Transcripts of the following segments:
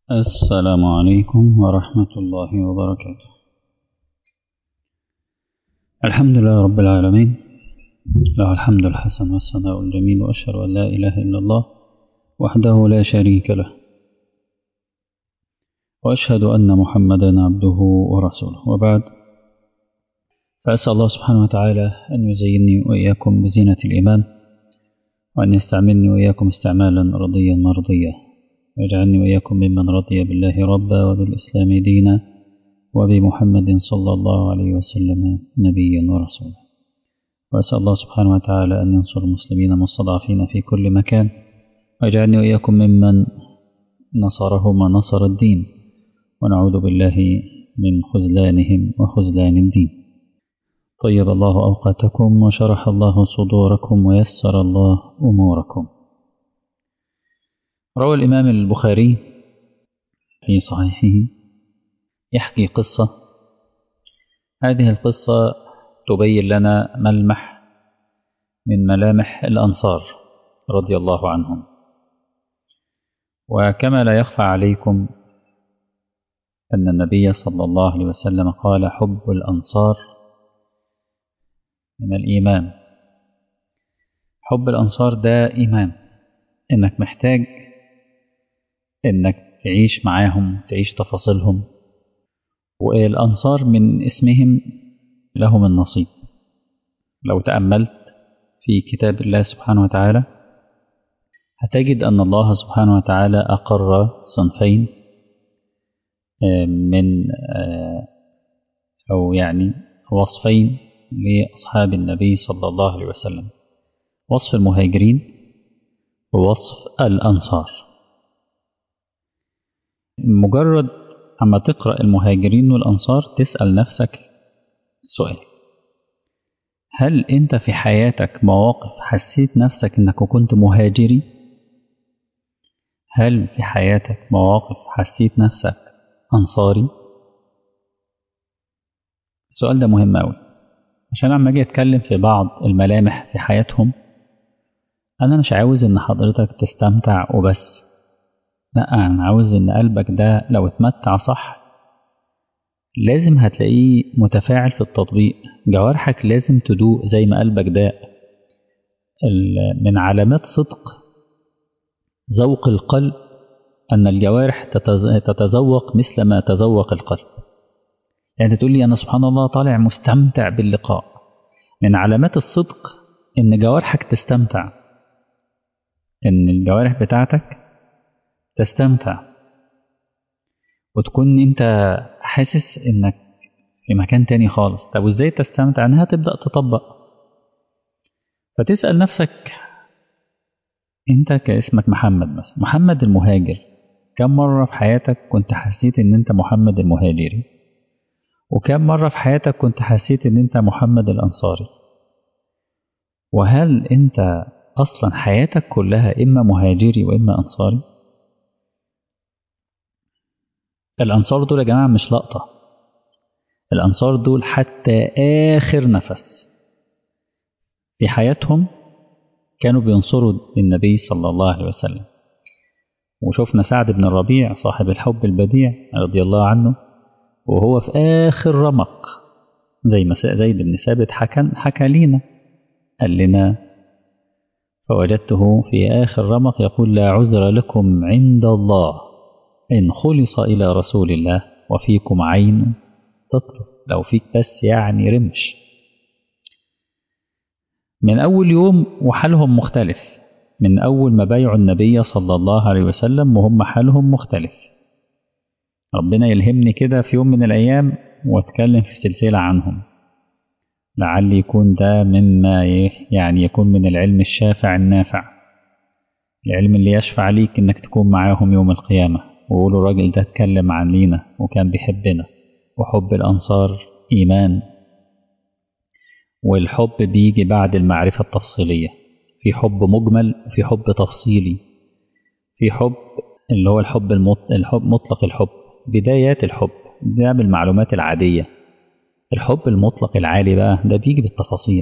السلام عليكم ورحمة الله وبركاته الحمد لله رب العالمين له الحمد الحسن والثناء الجميل وأشهد أن لا إله إلا الله وحده لا شريك له وأشهد أن محمدا عبده ورسوله وبعد فأسأل الله سبحانه وتعالى أن يزينني وإياكم بزينة الإيمان وأن يستعملني وإياكم استعمالا رضيا مرضيا ويجعلني وإياكم ممن رضي بالله ربا وبالإسلام دينا وبمحمد صلى الله عليه وسلم نبيا ورسولا وأسأل الله سبحانه وتعالى أن ينصر المسلمين المستضعفين في كل مكان ويجعلني وإياكم ممن نصرهم ونصر الدين ونعوذ بالله من خذلانهم وخذلان الدين طيب الله أوقاتكم وشرح الله صدوركم ويسر الله أموركم روى الإمام البخاري في صحيحه يحكي قصة هذه القصة تبين لنا ملمح من ملامح الأنصار رضي الله عنهم وكما لا يخفى عليكم أن النبي صلى الله عليه وسلم قال حب الأنصار من الإيمان حب الأنصار ده إيمان إنك محتاج إنك تعيش معاهم تعيش تفاصيلهم والأنصار من اسمهم لهم النصيب لو تأملت في كتاب الله سبحانه وتعالى هتجد أن الله سبحانه وتعالى أقر صنفين من أو يعني وصفين لأصحاب النبي صلى الله عليه وسلم وصف المهاجرين ووصف الأنصار مجرد أما تقرأ المهاجرين والأنصار تسأل نفسك سؤال هل أنت في حياتك مواقف حسيت نفسك أنك كنت مهاجري؟ هل في حياتك مواقف حسيت نفسك أنصاري؟ السؤال ده مهم أوي عشان لما أجي أتكلم في بعض الملامح في حياتهم أنا مش عاوز إن حضرتك تستمتع وبس لا أنا عاوز إن قلبك ده لو اتمتع صح لازم هتلاقيه متفاعل في التطبيق جوارحك لازم تدوق زي ما قلبك ده من علامات صدق ذوق القلب أن الجوارح تتذوق مثل ما تذوق القلب يعني تقول لي أنا سبحان الله طالع مستمتع باللقاء من علامات الصدق إن جوارحك تستمتع إن الجوارح بتاعتك تستمتع وتكون انت حاسس انك في مكان تاني خالص طب وازاي تستمتع انها تبدأ تطبق فتسأل نفسك انت كاسمك محمد مثلا محمد المهاجر كم مرة في حياتك كنت حسيت ان انت محمد المهاجري وكم مرة في حياتك كنت حسيت ان انت محمد الانصاري وهل انت اصلا حياتك كلها اما مهاجري واما انصاري الأنصار دول يا جماعة مش لقطة الأنصار دول حتى آخر نفس في حياتهم كانوا بينصروا النبي صلى الله عليه وسلم وشفنا سعد بن الربيع صاحب الحب البديع رضي الله عنه وهو في آخر رمق زي ما زيد بن ثابت حكى حكى لينا قال لنا فوجدته في آخر رمق يقول لا عذر لكم عند الله إن خلص إلى رسول الله وفيكم عين تطرف لو فيك بس يعني رمش من أول يوم وحالهم مختلف من أول ما بايعوا النبي صلى الله عليه وسلم وهم حالهم مختلف ربنا يلهمني كده في يوم من الأيام واتكلم في سلسلة عنهم لعل يكون ده مما يعني يكون من العلم الشافع النافع العلم اللي يشفع ليك انك تكون معاهم يوم القيامه ويقولوا الراجل ده اتكلم عن لينا وكان بيحبنا وحب الأنصار إيمان والحب بيجي بعد المعرفة التفصيلية في حب مجمل وفي حب تفصيلي في حب اللي هو الحب, المط... الحب مطلق الحب بدايات الحب ده بالمعلومات العادية الحب المطلق العالي بقى ده بيجي بالتفاصيل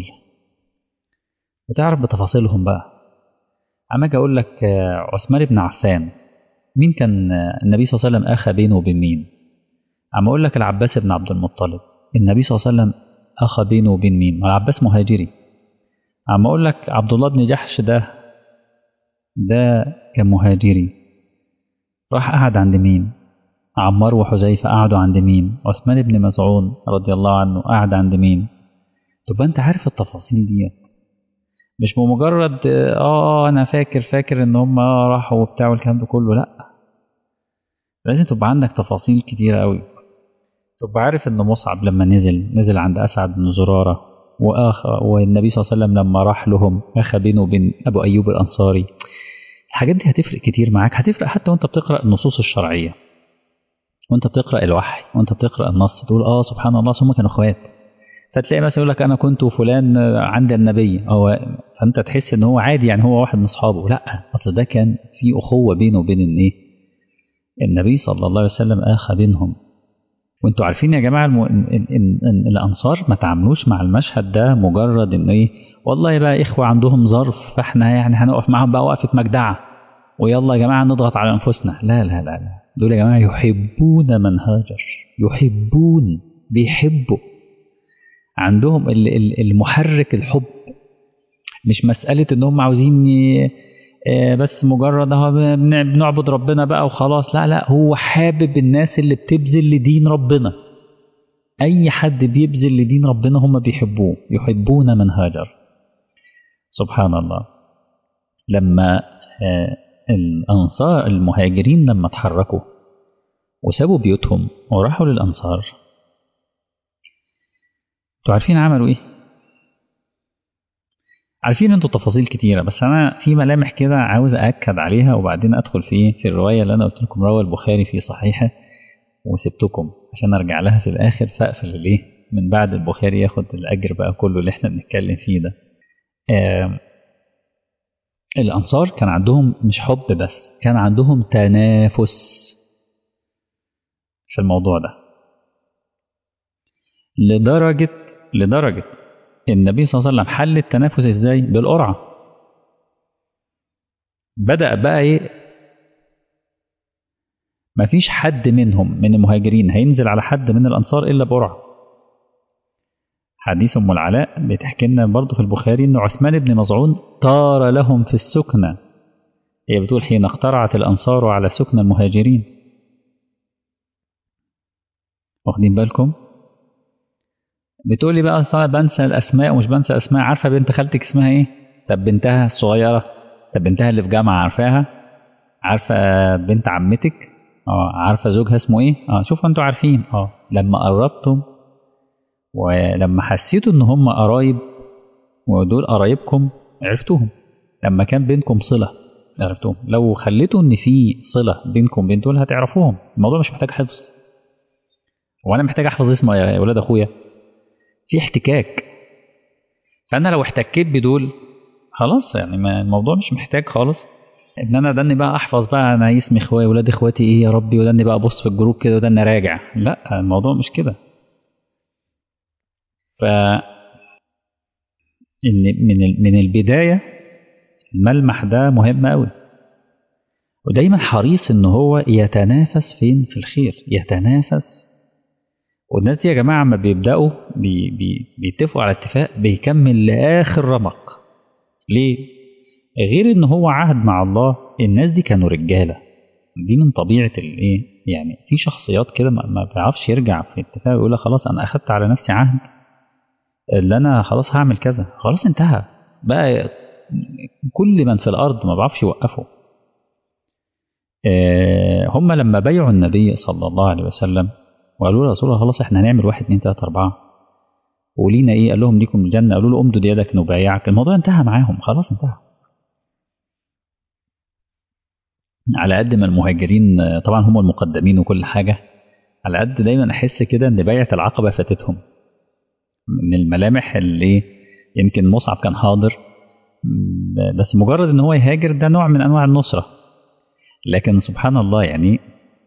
بتعرف بتفاصيلهم بقى عم اجي اقول لك عثمان بن عفان مين كان النبي صلى الله عليه وسلم أخى بينه وبين مين عم أقول لك العباس بن عبد المطلب النبي صلى الله عليه وسلم أخى بينه وبين مين العباس مهاجري عم أقول لك عبد الله بن جحش ده ده كان مهاجري راح قعد عند مين عمار وحذيفة قعدوا عند مين عثمان بن مسعود رضي الله عنه قعد عند مين تبقى انت عارف التفاصيل دي مش بمجرد اه انا فاكر فاكر ان هم راحوا وبتاع والكلام ده كله لا لازم تبقى عندك تفاصيل كتيرة قوي تبقى عارف ان مصعب لما نزل نزل عند اسعد بن زرارة وآخ والنبي صلى الله عليه وسلم لما راح لهم اخى بينه وبين ابو ايوب الانصاري الحاجات دي هتفرق كتير معاك هتفرق حتى وانت بتقرا النصوص الشرعيه وانت بتقرا الوحي وانت بتقرا النص تقول اه سبحان الله هم كانوا اخوات فتلاقي مثلا يقول لك انا كنت وفلان عند النبي او فانت تحس ان هو عادي يعني هو واحد من اصحابه لا اصل ده كان في اخوه بينه وبين الايه النبي صلى الله عليه وسلم اخى بينهم وانتوا عارفين يا جماعه الم... إن... إن... إن الانصار ما تعاملوش مع المشهد ده مجرد ان ايه والله بقى اخوه عندهم ظرف فاحنا يعني هنقف معاهم بقى وقفه مجدعه ويلا يا جماعه نضغط على انفسنا لا لا لا لا دول يا جماعه يحبون من هاجر يحبون بيحبوا عندهم المحرك الحب مش مساله ان هم عاوزين بس مجرد اهو بنعبد ربنا بقى وخلاص لا لا هو حابب الناس اللي بتبذل لدين ربنا اي حد بيبذل لدين ربنا هم بيحبوه يحبون من هاجر سبحان الله لما الانصار المهاجرين لما اتحركوا وسابوا بيوتهم وراحوا للانصار انتوا عارفين عملوا ايه عارفين انتوا تفاصيل كتيره بس انا في ملامح كده عاوز ااكد عليها وبعدين ادخل في في الروايه اللي انا قلت لكم روى البخاري في صحيحه وسبتكم عشان ارجع لها في الاخر فاقفل الايه من بعد البخاري ياخد الاجر بقى كله اللي احنا بنتكلم فيه ده آه الانصار كان عندهم مش حب بس كان عندهم تنافس في الموضوع ده لدرجه لدرجه النبي صلى الله عليه وسلم حل التنافس ازاي بالقرعه بدا بقى ايه مفيش حد منهم من المهاجرين هينزل على حد من الانصار الا بقرعه حديث ام العلاء بتحكي لنا برضه في البخاري ان عثمان بن مظعون طار لهم في السكنه هي بتقول حين اقترعت الانصار على سكن المهاجرين واخدين بالكم بتقولي بقى اصل بنسى الاسماء ومش بنسى اسماء عارفه بنت خالتك اسمها ايه طب بنتها الصغيره طب بنتها اللي في جامعه عارفاها عارفه بنت عمتك اه عارفه زوجها اسمه ايه اه شوفوا انتوا عارفين اه لما قربتم ولما حسيتوا ان هم قرايب ودول قرايبكم عرفتوهم لما كان بينكم صله عرفتوهم لو خليتوا ان في صله بينكم بين دول هتعرفوهم الموضوع مش محتاج حفظ وانا محتاج احفظ اسم يا ولاد اخويا في احتكاك فانا لو احتكيت بدول خلاص يعني ما الموضوع مش محتاج خالص ان انا دني بقى احفظ بقى انا اسمي اخويا ولاد اخواتي ايه يا ربي ودني بقى ابص في الجروب كده ودني راجع لا الموضوع مش كده ف ان من من البدايه الملمح ده مهم قوي ودايما حريص ان هو يتنافس فين في الخير يتنافس والناس دي يا جماعه ما بيبداوا بي بي بيتفقوا على اتفاق بيكمل لاخر رمق ليه غير ان هو عهد مع الله الناس دي كانوا رجاله دي من طبيعه الايه يعني في شخصيات كده ما بيعرفش يرجع في اتفاق ويقول خلاص انا اخدت على نفسي عهد اللي انا خلاص هعمل كذا خلاص انتهى بقى كل من في الارض ما بعرفش يوقفه هم لما بيعوا النبي صلى الله عليه وسلم وقالوا له رسول الله خلاص احنا هنعمل واحد اتنين تلاته اربعه ولينا ايه قال لهم ليكم الجنه قالوا له امدد يدك نبايعك الموضوع انتهى معاهم خلاص انتهى على قد ما المهاجرين طبعا هم المقدمين وكل حاجه على قد دايما احس كده ان بيعه العقبه فاتتهم من الملامح اللي يمكن مصعب كان حاضر بس مجرد ان هو يهاجر ده نوع من انواع النصره لكن سبحان الله يعني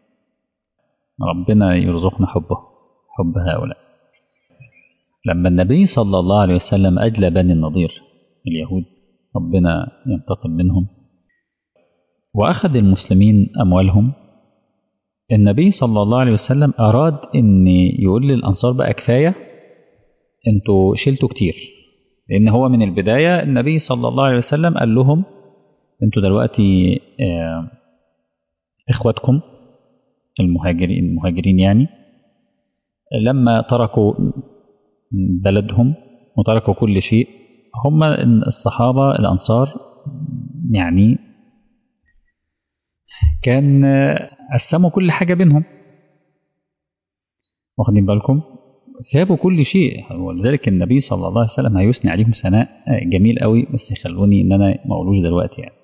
ربنا يرزقنا حبه حب هؤلاء لما النبي صلى الله عليه وسلم أجلى بني النضير اليهود ربنا ينتقم منهم وأخذ المسلمين أموالهم النبي صلى الله عليه وسلم أراد أن يقول للأنصار بقى كفاية أنتوا شلتوا كتير لأن هو من البداية النبي صلى الله عليه وسلم قال لهم أنتوا دلوقتي آه إخواتكم المهاجرين المهاجرين يعني لما تركوا بلدهم وتركوا كل شيء هم الصحابة الأنصار يعني كان قسموا كل حاجة بينهم واخدين بالكم سابوا كل شيء ولذلك النبي صلى الله عليه وسلم هيثني عليهم ثناء جميل قوي بس يخلوني ان انا ما اقولوش دلوقتي يعني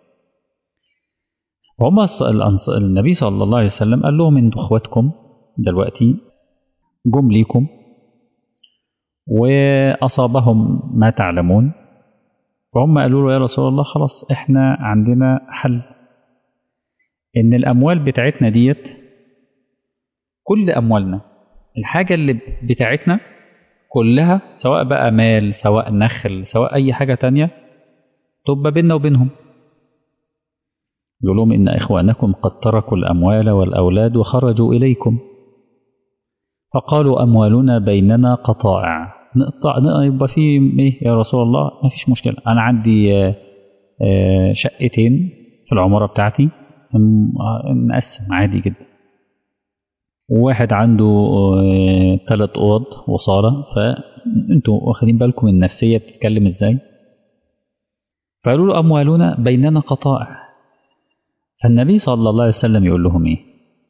وهم النبي صلى الله عليه وسلم قال لهم انتوا اخواتكم دلوقتي جم ليكم واصابهم ما تعلمون فهم قالوا له يا رسول الله خلاص احنا عندنا حل ان الاموال بتاعتنا ديت كل اموالنا الحاجة اللي بتاعتنا كلها سواء بقى مال سواء نخل سواء اي حاجة تانية تبقى بيننا وبينهم يقول لهم إن إخوانكم قد تركوا الأموال والأولاد وخرجوا إليكم فقالوا أموالنا بيننا قطائع نقطع يبقى في إيه يا رسول الله ما فيش مشكلة أنا عندي شقتين في العمارة بتاعتي نقسم عادي جدا وواحد عنده ثلاث أوض وصالة فأنتوا واخدين بالكم النفسية بتتكلم إزاي فقالوا له أموالنا بيننا قطائع فالنبي صلى الله عليه وسلم يقول لهم ايه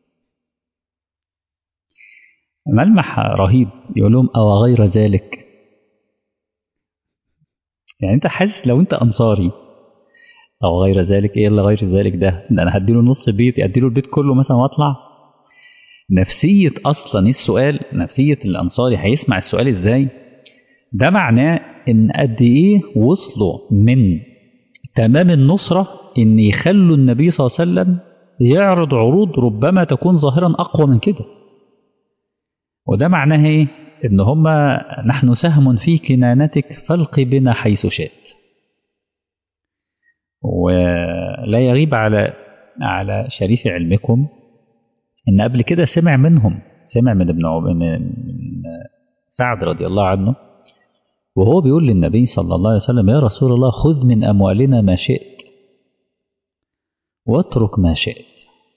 ملمح رهيب يقول لهم او غير ذلك يعني انت حاسس لو انت انصاري او غير ذلك ايه اللي غير ذلك ده ده انا هديله نص بيت اديله البيت كله مثلا واطلع نفسية اصلا السؤال نفسية الانصاري هيسمع السؤال ازاي ده معناه ان قد ايه وصلوا من تمام النصره ان يخلوا النبي صلى الله عليه وسلم يعرض عروض ربما تكون ظاهرا اقوى من كده وده معناه ايه ان هما نحن سهم في كنانتك فالق بنا حيث شئت ولا يغيب على على شريف علمكم ان قبل كده سمع منهم سمع من ابن من سعد رضي الله عنه وهو بيقول للنبي صلى الله عليه وسلم يا رسول الله خذ من اموالنا ما شئت واترك ما شئت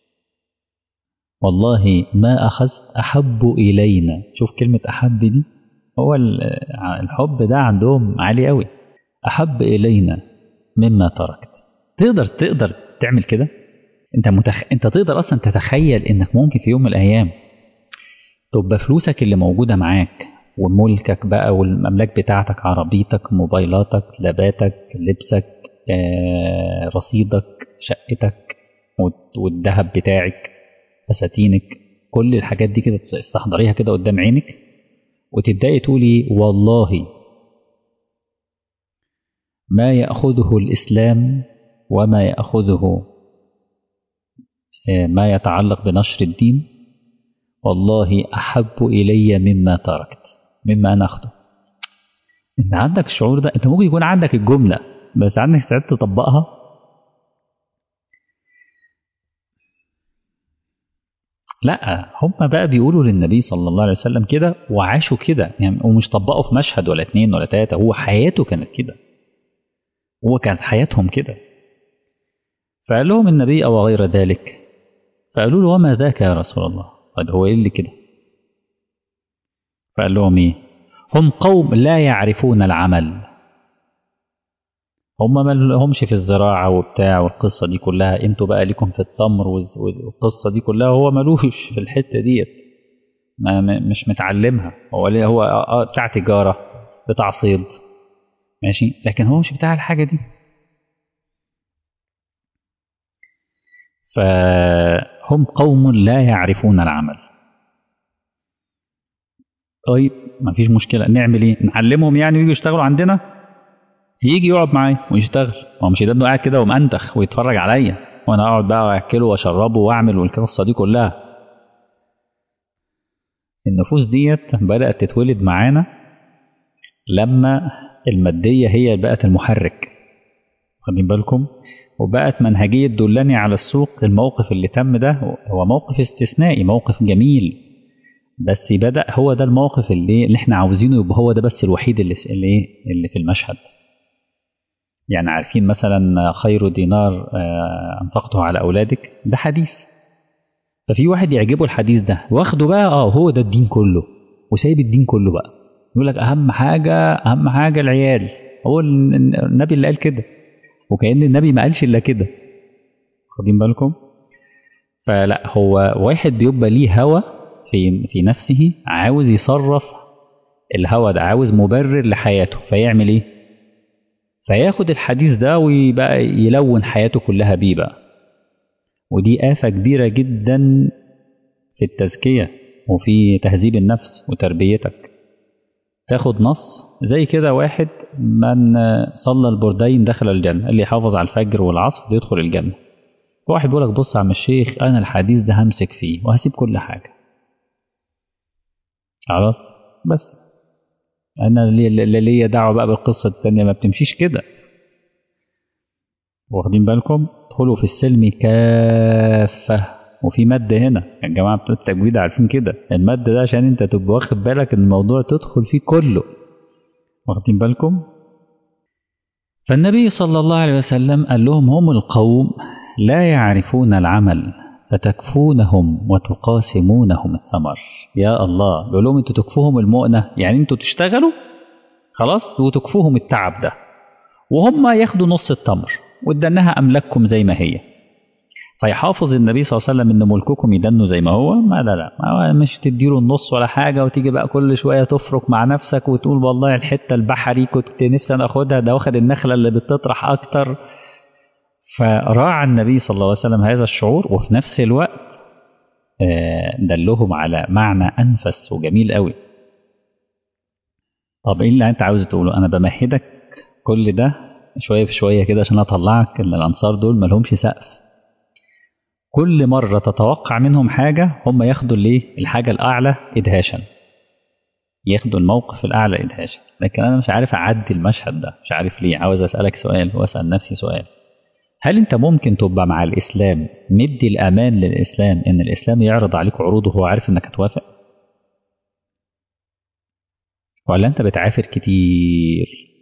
والله ما أخذت أحب إلينا شوف كلمة أحب دي هو الحب ده عندهم عالي قوي أحب إلينا مما تركت تقدر تقدر تعمل كده انت متخ... انت تقدر اصلا تتخيل انك ممكن في يوم من الايام تبقى فلوسك اللي موجوده معاك وملكك بقى والاملاك بتاعتك عربيتك موبايلاتك لاباتك لبسك آه، رصيدك شقتك والذهب بتاعك فساتينك كل الحاجات دي كده تستحضريها كده قدام عينك وتبدأي تقولي والله ما يأخذه الإسلام وما يأخذه ما يتعلق بنشر الدين والله أحب إلي مما تركت مما أنا أخذه أنت عندك الشعور ده أنت ممكن يكون عندك الجملة بس عندك استعداد تطبقها لا هم بقى بيقولوا للنبي صلى الله عليه وسلم كده وعاشوا كده يعني ومش طبقوا في مشهد ولا اتنين ولا تلاتة هو حياته كانت كده هو كانت حياتهم كده فقال لهم النبي أو غير ذلك فقالوا له وما ذاك يا رسول الله قد هو إيه اللي كده فقال لهم إيه هم قوم لا يعرفون العمل هم ما لهمش في الزراعة وبتاع والقصة دي كلها انتوا بقى ليكم في التمر والقصة دي كلها هو ملوش في الحتة ديت ما مش متعلمها هو ليه هو بتاع تجارة بتاع صيد ماشي لكن هو مش بتاع الحاجة دي فهم قوم لا يعرفون العمل طيب ما فيش مشكلة نعمل ايه نعلمهم يعني ويجوا يشتغلوا عندنا يجي يقعد معايا ويشتغل هو مش انه قاعد كده ومأنتخ ويتفرج عليا وانا اقعد بقى واكله واشربه واعمل والقصه دي كلها النفوس ديت بدأت تتولد معانا لما المادية هي بقت المحرك واخدين بالكم وبقت منهجية دلني على السوق الموقف اللي تم ده هو موقف استثنائي موقف جميل بس بدأ هو ده الموقف اللي, اللي احنا عاوزينه يبقى هو ده بس الوحيد اللي اللي, اللي في المشهد يعني عارفين مثلا خير دينار أنفقته على أولادك ده حديث ففي واحد يعجبه الحديث ده واخده بقى اه هو ده الدين كله وسايب الدين كله بقى يقول لك أهم حاجة أهم حاجة العيال هو النبي اللي قال كده وكأن النبي ما قالش إلا كده واخدين بالكم فلا هو واحد بيبقى ليه هوى في في نفسه عاوز يصرف الهوى ده عاوز مبرر لحياته فيعمل ايه فياخد الحديث ده ويبقى يلون حياته كلها بيه بقى ودي آفة كبيرة جدا في التزكية وفي تهذيب النفس وتربيتك تاخد نص زي كده واحد من صلى البردين دخل الجنة اللي يحافظ على الفجر والعصر يدخل الجنة واحد بيقول لك بص يا عم الشيخ أنا الحديث ده همسك فيه وهسيب كل حاجة خلاص بس انا اللي ليا دعوه بقى بالقصه الثانيه ما بتمشيش كده واخدين بالكم ادخلوا في السلم كافه وفي مد هنا يا جماعه بتوع التجويد عارفين كده المد ده عشان انت تبقى واخد بالك ان الموضوع تدخل فيه كله واخدين بالكم فالنبي صلى الله عليه وسلم قال لهم هم القوم لا يعرفون العمل فتكفونهم وتقاسمونهم الثمر يا الله بيقول لهم انتوا تكفوهم المؤنة يعني انتوا تشتغلوا خلاص وتكفوهم التعب ده وهم ياخدوا نص التمر وادناها املاككم زي ما هي فيحافظ النبي صلى الله عليه وسلم ان ملككم يدنوا زي ما هو ما لا لا ما مش تديله النص ولا حاجه وتيجي بقى كل شويه تفرك مع نفسك وتقول والله الحته البحري كنت نفسي انا اخدها ده واخد النخله اللي بتطرح اكتر فراعى النبي صلى الله عليه وسلم هذا الشعور وفي نفس الوقت دلهم على معنى أنفس وجميل قوي طب ايه اللي انت عاوز تقوله انا بمهدك كل ده شويه في شويه كده عشان اطلعك ان الانصار دول مالهمش سقف كل مره تتوقع منهم حاجه هم ياخدوا الايه الحاجه الاعلى ادهاشا ياخدوا الموقف الاعلى ادهاشا لكن انا مش عارف اعدي المشهد ده مش عارف ليه عاوز اسالك سؤال واسال نفسي سؤال هل انت ممكن تبقى مع الاسلام مدي الامان للاسلام ان الاسلام يعرض عليك عروضه وهو عارف انك هتوافق ولا انت بتعافر كتير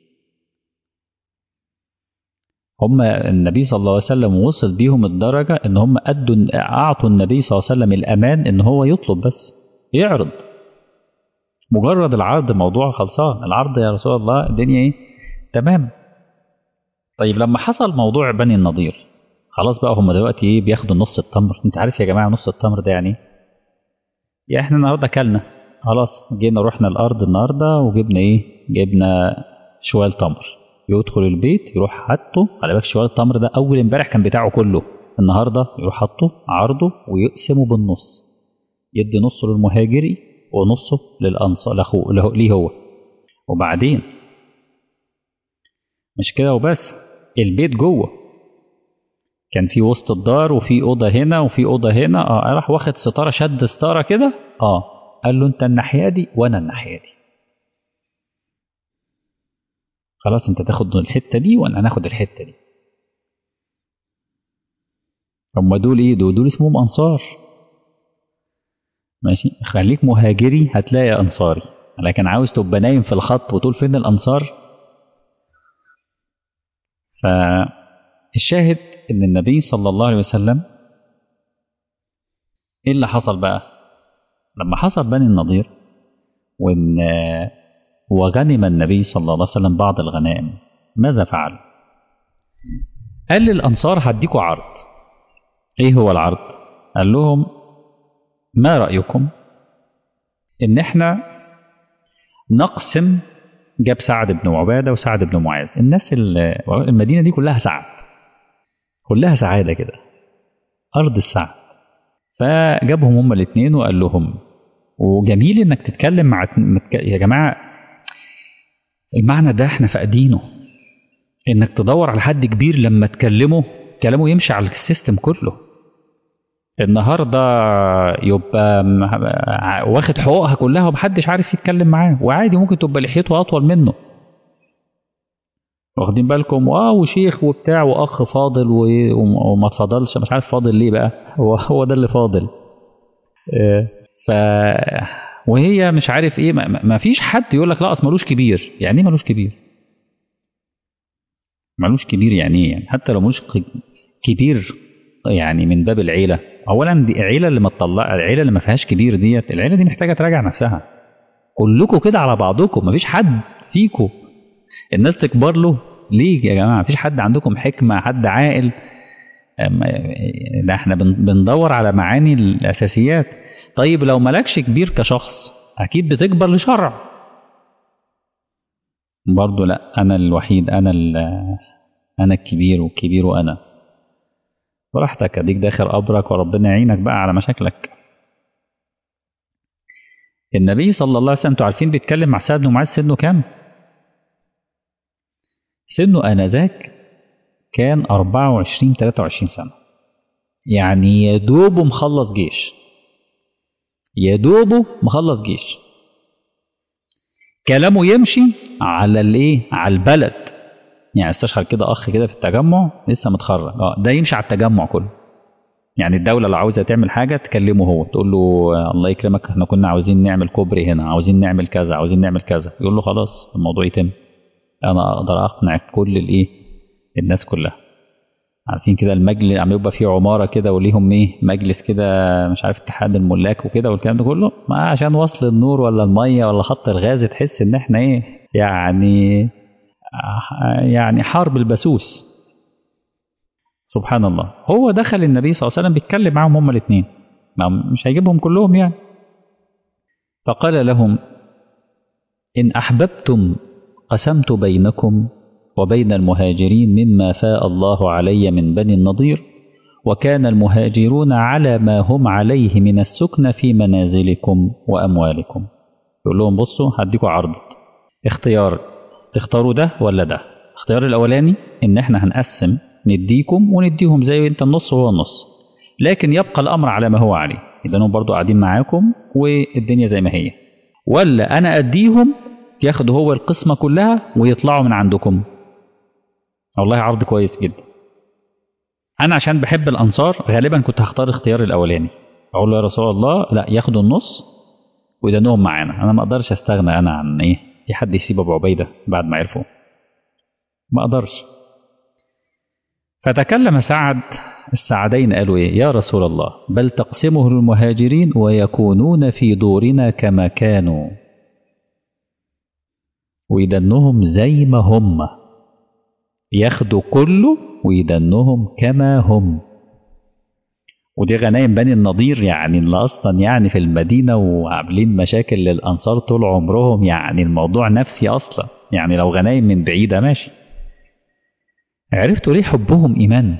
هم النبي صلى الله عليه وسلم وصل بيهم الدرجة ان هم ادوا اعطوا النبي صلى الله عليه وسلم الامان ان هو يطلب بس يعرض مجرد العرض موضوع خلصان العرض يا رسول الله الدنيا ايه تمام طيب لما حصل موضوع بني النضير خلاص بقى هم دلوقتي ايه بياخدوا نص التمر انت عارف يا جماعه نص التمر ده يعني يعني احنا النهارده اكلنا خلاص جينا رحنا الارض النهارده وجبنا ايه جبنا شوال تمر يدخل البيت يروح حاطه على بالك شوال التمر ده اول امبارح كان بتاعه كله النهارده يروح حاطه عرضه ويقسمه بالنص يدي نصه للمهاجري ونصه للانصار لاخوه ليه هو وبعدين مش كده وبس البيت جوه كان في وسط الدار وفي اوضه هنا وفي اوضه هنا اه راح واخد ستاره شد ستاره كده اه قال له انت الناحيه دي وانا الناحيه دي خلاص انت تاخد الحته دي وانا هناخد الحته دي هم دول ايه دول دول اسمهم انصار ماشي خليك مهاجري هتلاقي انصاري لكن عاوز تبقى نايم في الخط وتقول فين الانصار فالشاهد ان النبي صلى الله عليه وسلم ايه اللي حصل بقى لما حصل بني النضير وان وغنم النبي صلى الله عليه وسلم بعض الغنائم ماذا فعل قال للانصار هديكوا عرض ايه هو العرض قال لهم ما رايكم ان احنا نقسم جاب سعد بن عباده وسعد بن معاذ الناس المدينه دي كلها سعد كلها سعاده كده ارض السعد فجابهم هما الاثنين وقال لهم وجميل انك تتكلم مع يا جماعه المعنى ده احنا فاقدينه انك تدور على حد كبير لما تكلمه كلامه يمشي على السيستم كله النهارده يبقى واخد حقوقها كلها ومحدش عارف يتكلم معاه وعادي ممكن تبقى لحيته اطول منه واخدين بالكم اه وشيخ وبتاع واخ فاضل و- وما اتفضلش مش عارف فاضل ليه بقى هو هو ده اللي فاضل آه، ف وهي مش عارف ايه ما- ما ما فيش حد يقول لك لا اصل ملوش كبير يعني ايه ملوش كبير ملوش كبير يعني ايه يعني حتى لو ملوش ق- كبير يعني من باب العيله اولا دي العيله اللي ما تطلع العيله اللي ما فيهاش كبير ديت العيله دي محتاجه تراجع نفسها كلكم كده على بعضكم مفيش حد فيكم الناس تكبر له ليه يا جماعه مفيش حد عندكم حكمه حد عاقل أما- ده احنا بن- بندور على معاني الاساسيات طيب لو مالكش كبير كشخص اكيد بتكبر لشرع برضه لا انا الوحيد انا ال- انا الكبير والكبير انا براحتك اديك داخل قبرك وربنا يعينك بقى على مشاكلك النبي صلى الله عليه وسلم انتوا عارفين بيتكلم مع سعد بن معاذ سنه كام سنه انذاك كان 24 23 سنه يعني يا دوبه مخلص جيش يا دوبه مخلص جيش كلامه يمشي على الايه على البلد يعني استشهر كده اخ كده في التجمع لسه متخرج اه ده يمشي على التجمع كله يعني الدولة لو عاوزة تعمل حاجة تكلمه هو تقول له آه، الله يكرمك احنا كنا عاوزين نعمل كوبري هنا عاوزين نعمل كذا عاوزين نعمل كذا يقول له خلاص الموضوع يتم انا اقدر اقنع كل الايه الناس كلها عارفين كده المجلس عم يبقى فيه عمارة كده وليهم ايه مجلس كده مش عارف اتحاد الملاك وكده والكلام ده كله ما عشان وصل النور ولا المية ولا خط الغاز تحس ان احنا ايه يعني يعني حرب البسوس سبحان الله هو دخل النبي صلى الله عليه وسلم بيتكلم معاهم هما الاثنين مش هيجيبهم كلهم يعني فقال لهم إن أحببتم قسمت بينكم وبين المهاجرين مما فاء الله علي من بني النضير وكان المهاجرون على ما هم عليه من السكن في منازلكم وأموالكم يقول لهم بصوا هديكوا عرض اختيار تختاروا ده ولا ده اختيار الأولاني إن احنا هنقسم نديكم ونديهم زي انت النص وهو النص لكن يبقى الأمر على ما هو عليه إذا هم برضو قاعدين معاكم والدنيا زي ما هي ولا أنا أديهم ياخدوا هو القسمة كلها ويطلعوا من عندكم والله عرض كويس جدا أنا عشان بحب الأنصار غالبا كنت هختار اختيار الأولاني أقول له يا رسول الله لا ياخدوا النص ويدنهم معانا أنا ما أقدرش أستغنى أنا عن إيه في حد يسيب أبو عبيدة بعد ما عرفه ما أقدرش فتكلم سعد السعدين قالوا إيه يا رسول الله بل تقسمه المهاجرين ويكونون في دورنا كما كانوا ويدنهم زي ما هم ياخدوا كله ويدنهم كما هم ودي غنايم بني النضير يعني اللي اصلا يعني في المدينه وعاملين مشاكل للانصار طول عمرهم يعني الموضوع نفسي اصلا يعني لو غنايم من بعيده ماشي عرفتوا ليه حبهم ايمان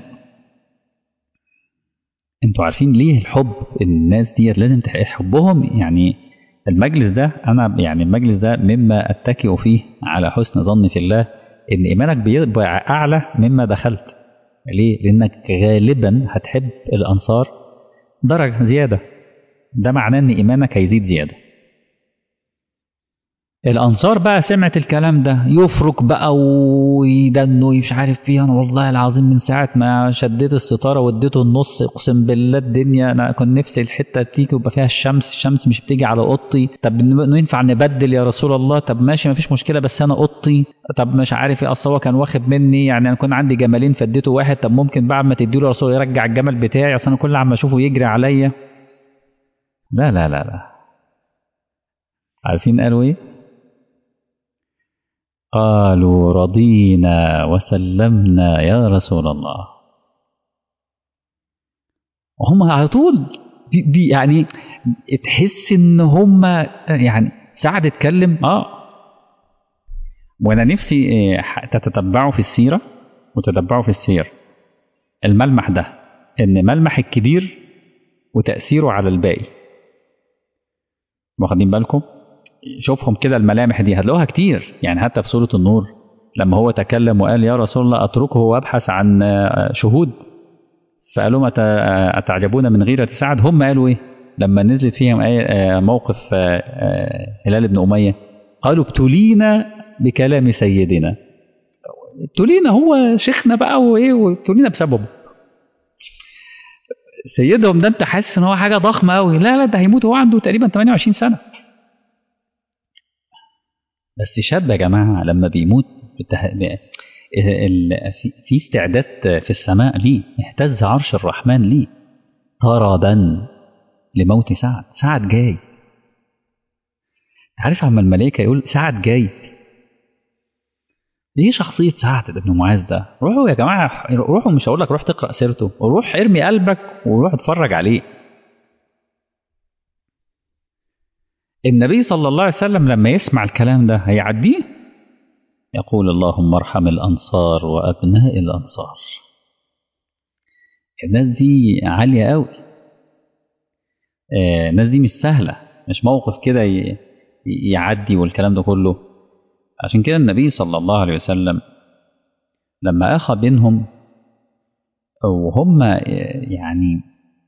انتوا عارفين ليه الحب الناس ديت لازم حبهم يعني المجلس ده انا يعني المجلس ده مما اتكئ فيه على حسن ظني في الله ان ايمانك بيبقى اعلى مما دخلت ليه لانك غالبا هتحب الانصار درجه زياده ده معناه ان ايمانك هيزيد زياده الانصار بقى سمعت الكلام ده يفرك بقى ويدنوا مش عارف فيه انا والله العظيم من ساعه ما شديت الستاره واديته النص اقسم بالله الدنيا انا كنت نفسي الحته تيجي ويبقى فيها الشمس الشمس مش بتيجي على اوضتي طب ينفع نبدل يا رسول الله طب ماشي ما فيش مشكله بس انا اوضتي طب مش عارف ايه اصل هو كان واخد مني يعني انا كنت عندي جمالين فاديته واحد طب ممكن بعد ما تديله يا رسول الله يرجع الجمل بتاعي اصل انا كل عم اشوفه يجري عليا لا لا لا لا عارفين قالوا ايه قالوا رضينا وسلمنا يا رسول الله وهم على طول بي بي يعني تحس ان هم يعني سعد اتكلم اه وانا نفسي تتتبعوا في السيره وتتبعوا في السير الملمح ده ان ملمح الكبير وتاثيره على الباقي واخدين بالكم شوفهم كده الملامح دي هتلاقوها كتير يعني حتى في سورة النور لما هو تكلم وقال يا رسول الله أتركه وأبحث عن شهود فقالوا أتعجبون من غيرة سعد هم قالوا إيه لما نزلت فيهم موقف هلال بن أمية قالوا ابتلينا بكلام سيدنا ابتلينا هو شيخنا بقى وايه وابتلينا بسببه سيدهم ده انت حاسس ان هو حاجه ضخمه قوي لا لا ده هيموت وهو عنده تقريبا 28 سنه بس شاب يا جماعه لما بيموت بته... ب... ال... في... في استعداد في السماء ليه اهتز عرش الرحمن ليه طربا لموت سعد سعد جاي عارف عم الملائكه يقول سعد جاي ايه شخصية سعد بن معاذ ده؟ روحوا يا جماعة روحوا مش هقول لك روح تقرأ سيرته، روح ارمي قلبك وروح اتفرج عليه. النبي صلى الله عليه وسلم لما يسمع الكلام ده هيعديه؟ يقول اللهم ارحم الأنصار وأبناء الأنصار. الناس دي عالية قوي. آه الناس دي مش سهلة، مش موقف كده يعدي والكلام ده كله. عشان كده النبي صلى الله عليه وسلم لما أخى بينهم وهم يعني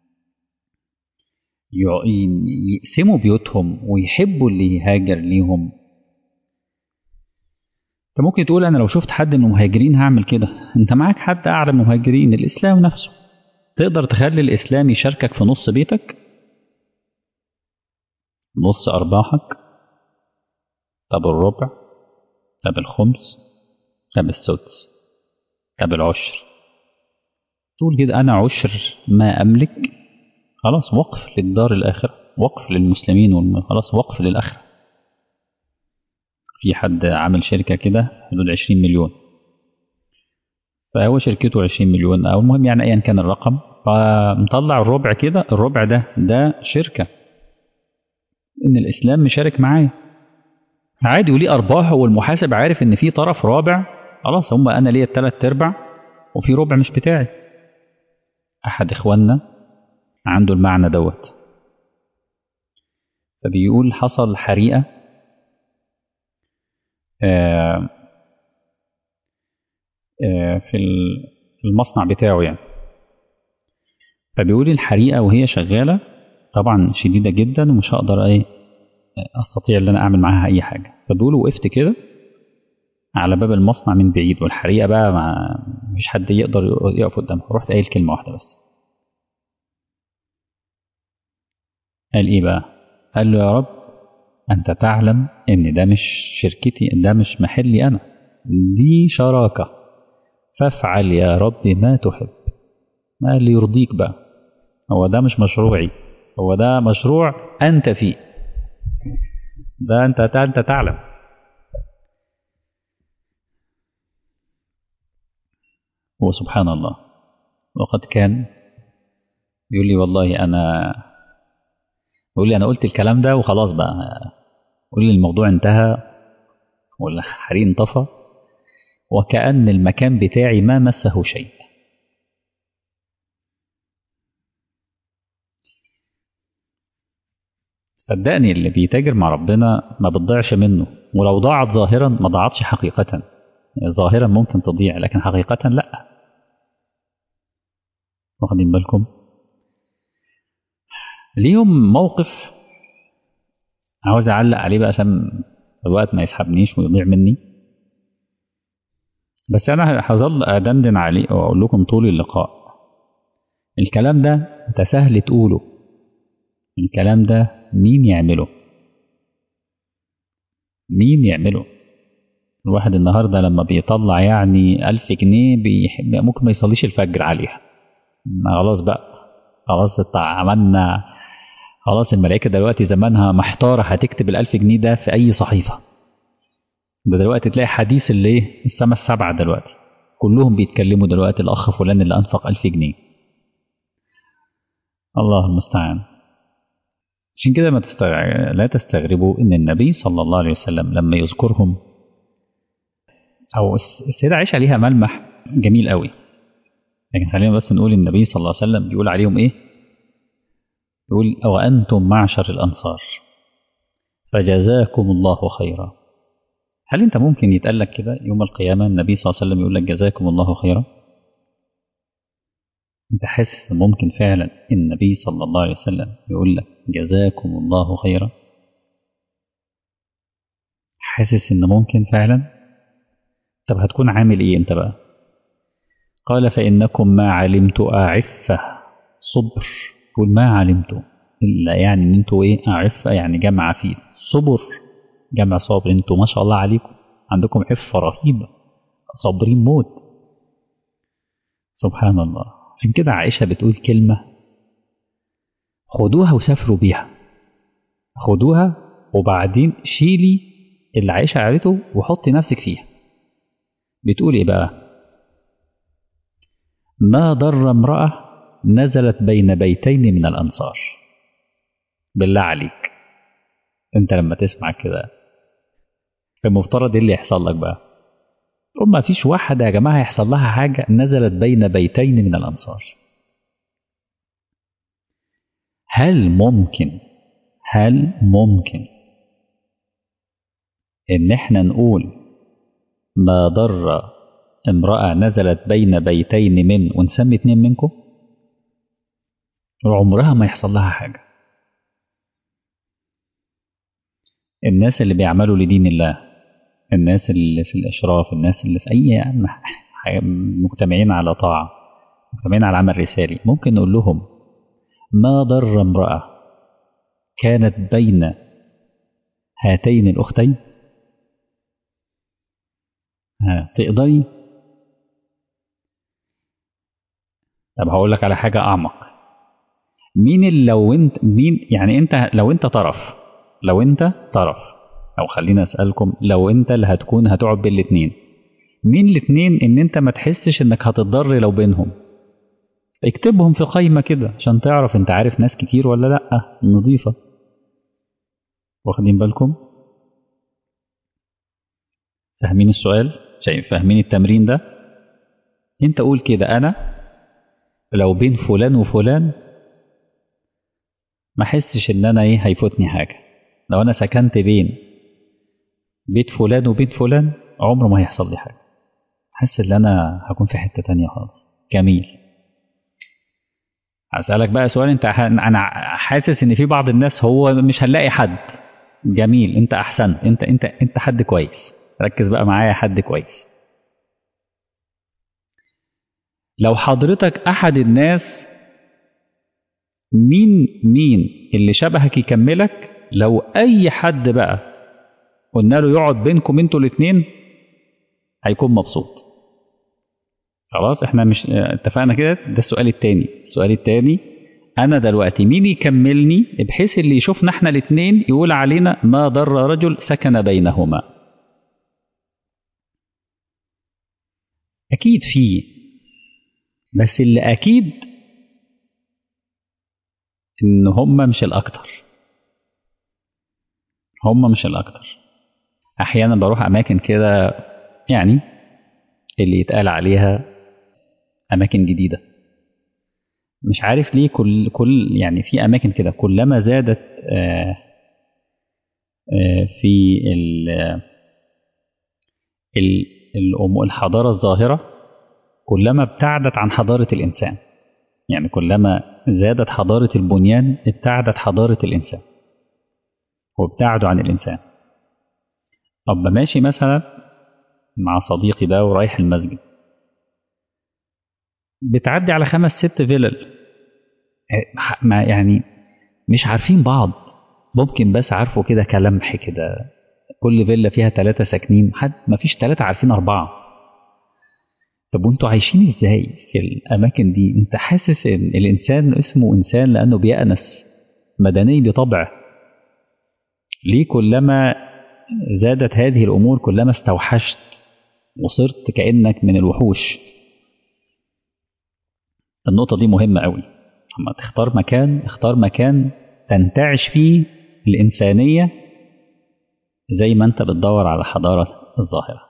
يقسموا بيوتهم ويحبوا اللي يهاجر ليهم انت ممكن تقول انا لو شفت حد من المهاجرين هعمل كده انت معاك حد اعلى من المهاجرين الاسلام نفسه تقدر تخلي الاسلام يشاركك في نص بيتك نص ارباحك طب الربع طب الخمس طب السدس طب العشر تقول كده أنا عشر ما أملك خلاص وقف للدار الآخرة وقف للمسلمين والم... خلاص وقف للآخرة في حد عامل شركة كده حدود 20 مليون فهو شركته 20 مليون أو المهم يعني أيا كان الرقم فمطلع الربع كده الربع ده ده شركة إن الإسلام مشارك معايا عادي وليه ارباح والمحاسب عارف ان في طرف رابع خلاص هم انا ليا الثلاث ارباع وفي ربع مش بتاعي احد اخواننا عنده المعنى دوت فبيقول حصل حريقه آآ آآ في المصنع بتاعه يعني فبيقول الحريقه وهي شغاله طبعا شديده جدا ومش هقدر ايه استطيع ان انا اعمل معاها اي حاجه فبيقول وقفت كده على باب المصنع من بعيد والحريقه بقى ما مش حد يقدر يقف قدامها رحت قايل كلمه واحده بس قال ايه بقى قال له يا رب انت تعلم ان ده مش شركتي ده مش محلي انا دي شراكه فافعل يا رب ما تحب ما اللي يرضيك بقى هو ده مش مشروعي هو ده مشروع انت فيه ده انت انت تعلم وسبحان الله وقد كان يقول لي والله انا يقول لي انا قلت الكلام ده وخلاص بقى يقول لي الموضوع انتهى والحريق انطفى وكأن المكان بتاعي ما مسه شيء صدقني اللي بيتاجر مع ربنا ما بتضيعش منه ولو ضاعت ظاهرا ما ضاعتش حقيقة ظاهرا ممكن تضيع لكن حقيقة لا واخدين بالكم ليهم موقف عاوز اعلق عليه بقى عشان الوقت ما يسحبنيش ويضيع مني بس انا هظل ادندن عليه واقول لكم طول اللقاء الكلام ده انت سهل تقوله الكلام ده مين يعمله مين يعمله الواحد النهاردة لما بيطلع يعني ألف جنيه بيحب ممكن ما يصليش الفجر عليها ما خلاص بقى خلاص عملنا خلاص الملائكة دلوقتي زمانها محتارة هتكتب الألف جنيه ده في أي صحيفة ده دلوقتي تلاقي حديث اللي ايه السما السبعة دلوقتي كلهم بيتكلموا دلوقتي الأخ فلان اللي أنفق ألف جنيه الله المستعان عشان كده ما تستغ... لا تستغربوا ان النبي صلى الله عليه وسلم لما يذكرهم او السيدة عائشة ليها ملمح جميل قوي لكن خلينا بس نقول النبي صلى الله عليه وسلم بيقول عليهم ايه يقول وأنتم معشر الأنصار فجزاكم الله خيرا هل انت ممكن يتقال لك كده يوم القيامة النبي صلى الله عليه وسلم يقول لك جزاكم الله خيرا انت حاسس ممكن فعلا النبي صلى الله عليه وسلم يقول لك جزاكم الله خيرا حاسس ان ممكن فعلا طب هتكون عامل ايه انت بقى قال فإنكم ما علمت أعفة صبر قل ما علمت إلا يعني ان انتوا ايه أعفة يعني جمع فيه صبر جمع صابر انتوا ما شاء الله عليكم عندكم عفة رهيبة صابرين موت سبحان الله عشان كده عائشة بتقول كلمة خدوها وسافروا بيها خدوها وبعدين شيلي اللي عائشة قالته وحطي نفسك فيها بتقول ايه بقى ما ضر امرأة نزلت بين بيتين من الأنصار بالله عليك انت لما تسمع كده المفترض ايه اللي يحصل لك بقى ما فيش واحدة يا جماعة يحصل لها حاجة نزلت بين بيتين من الأنصار هل ممكن هل ممكن إن إحنا نقول ما ضر امرأة نزلت بين بيتين من ونسمي اتنين منكم عمرها ما يحصل لها حاجة الناس اللي بيعملوا لدين الله الناس اللي في الإشراف الناس اللي في أي مجتمعين على طاعة مجتمعين على عمل رسالي ممكن نقول لهم ما ضر امرأة كانت بين هاتين الأختين ها تقدري طب هقول لك على حاجة أعمق مين اللي لو انت مين يعني انت لو انت طرف لو انت طرف او خلينا اسالكم لو انت اللي هتكون هتقعد بين الاثنين مين الاثنين ان انت ما تحسش انك هتضر لو بينهم اكتبهم في قائمة كده عشان تعرف انت عارف ناس كتير ولا لا نظيفة واخدين بالكم فاهمين السؤال شايف فاهمين التمرين ده انت قول كده انا لو بين فلان وفلان ما احسش ان انا ايه هيفوتني حاجه لو انا سكنت بين بيت فلان وبيت فلان عمره ما هيحصل لي حاجه حاسس ان انا هكون في حته تانية خالص جميل هسألك بقى سؤال انت انا حاسس ان في بعض الناس هو مش هنلاقي حد جميل انت احسن انت انت انت حد كويس ركز بقى معايا حد كويس لو حضرتك احد الناس مين مين اللي شبهك يكملك لو اي حد بقى قلنا له يقعد بينكم انتوا الاثنين هيكون مبسوط خلاص احنا مش اتفقنا كده ده السؤال التاني السؤال التاني انا دلوقتي مين يكملني بحيث اللي يشوفنا احنا الاثنين يقول علينا ما ضر رجل سكن بينهما اكيد في بس اللي اكيد ان هم مش الاكتر هم مش الاكتر احيانا بروح اماكن كده يعني اللي يتقال عليها اماكن جديده مش عارف ليه كل كل يعني في اماكن كده كلما زادت آآ آآ في ال ال الحضاره الظاهره كلما ابتعدت عن حضاره الانسان يعني كلما زادت حضاره البنيان ابتعدت حضاره الانسان وابتعدوا عن الانسان ابقى ماشي مثلا مع صديقي ده ورايح المسجد بتعدي على خمس ست فيلل ما يعني مش عارفين بعض ممكن بس عارفوا كده كلمح كده كل فيلا فيها ثلاثة ساكنين حد ما فيش ثلاثة عارفين أربعة طب وانتوا عايشين ازاي في الأماكن دي انت حاسس ان الإنسان اسمه إنسان لأنه بيأنس مدني بطبعه ليه كلما زادت هذه الأمور كلما استوحشت وصرت كأنك من الوحوش النقطة دي مهمة قوي لما تختار مكان اختار مكان تنتعش فيه الإنسانية زي ما أنت بتدور على حضارة الظاهرة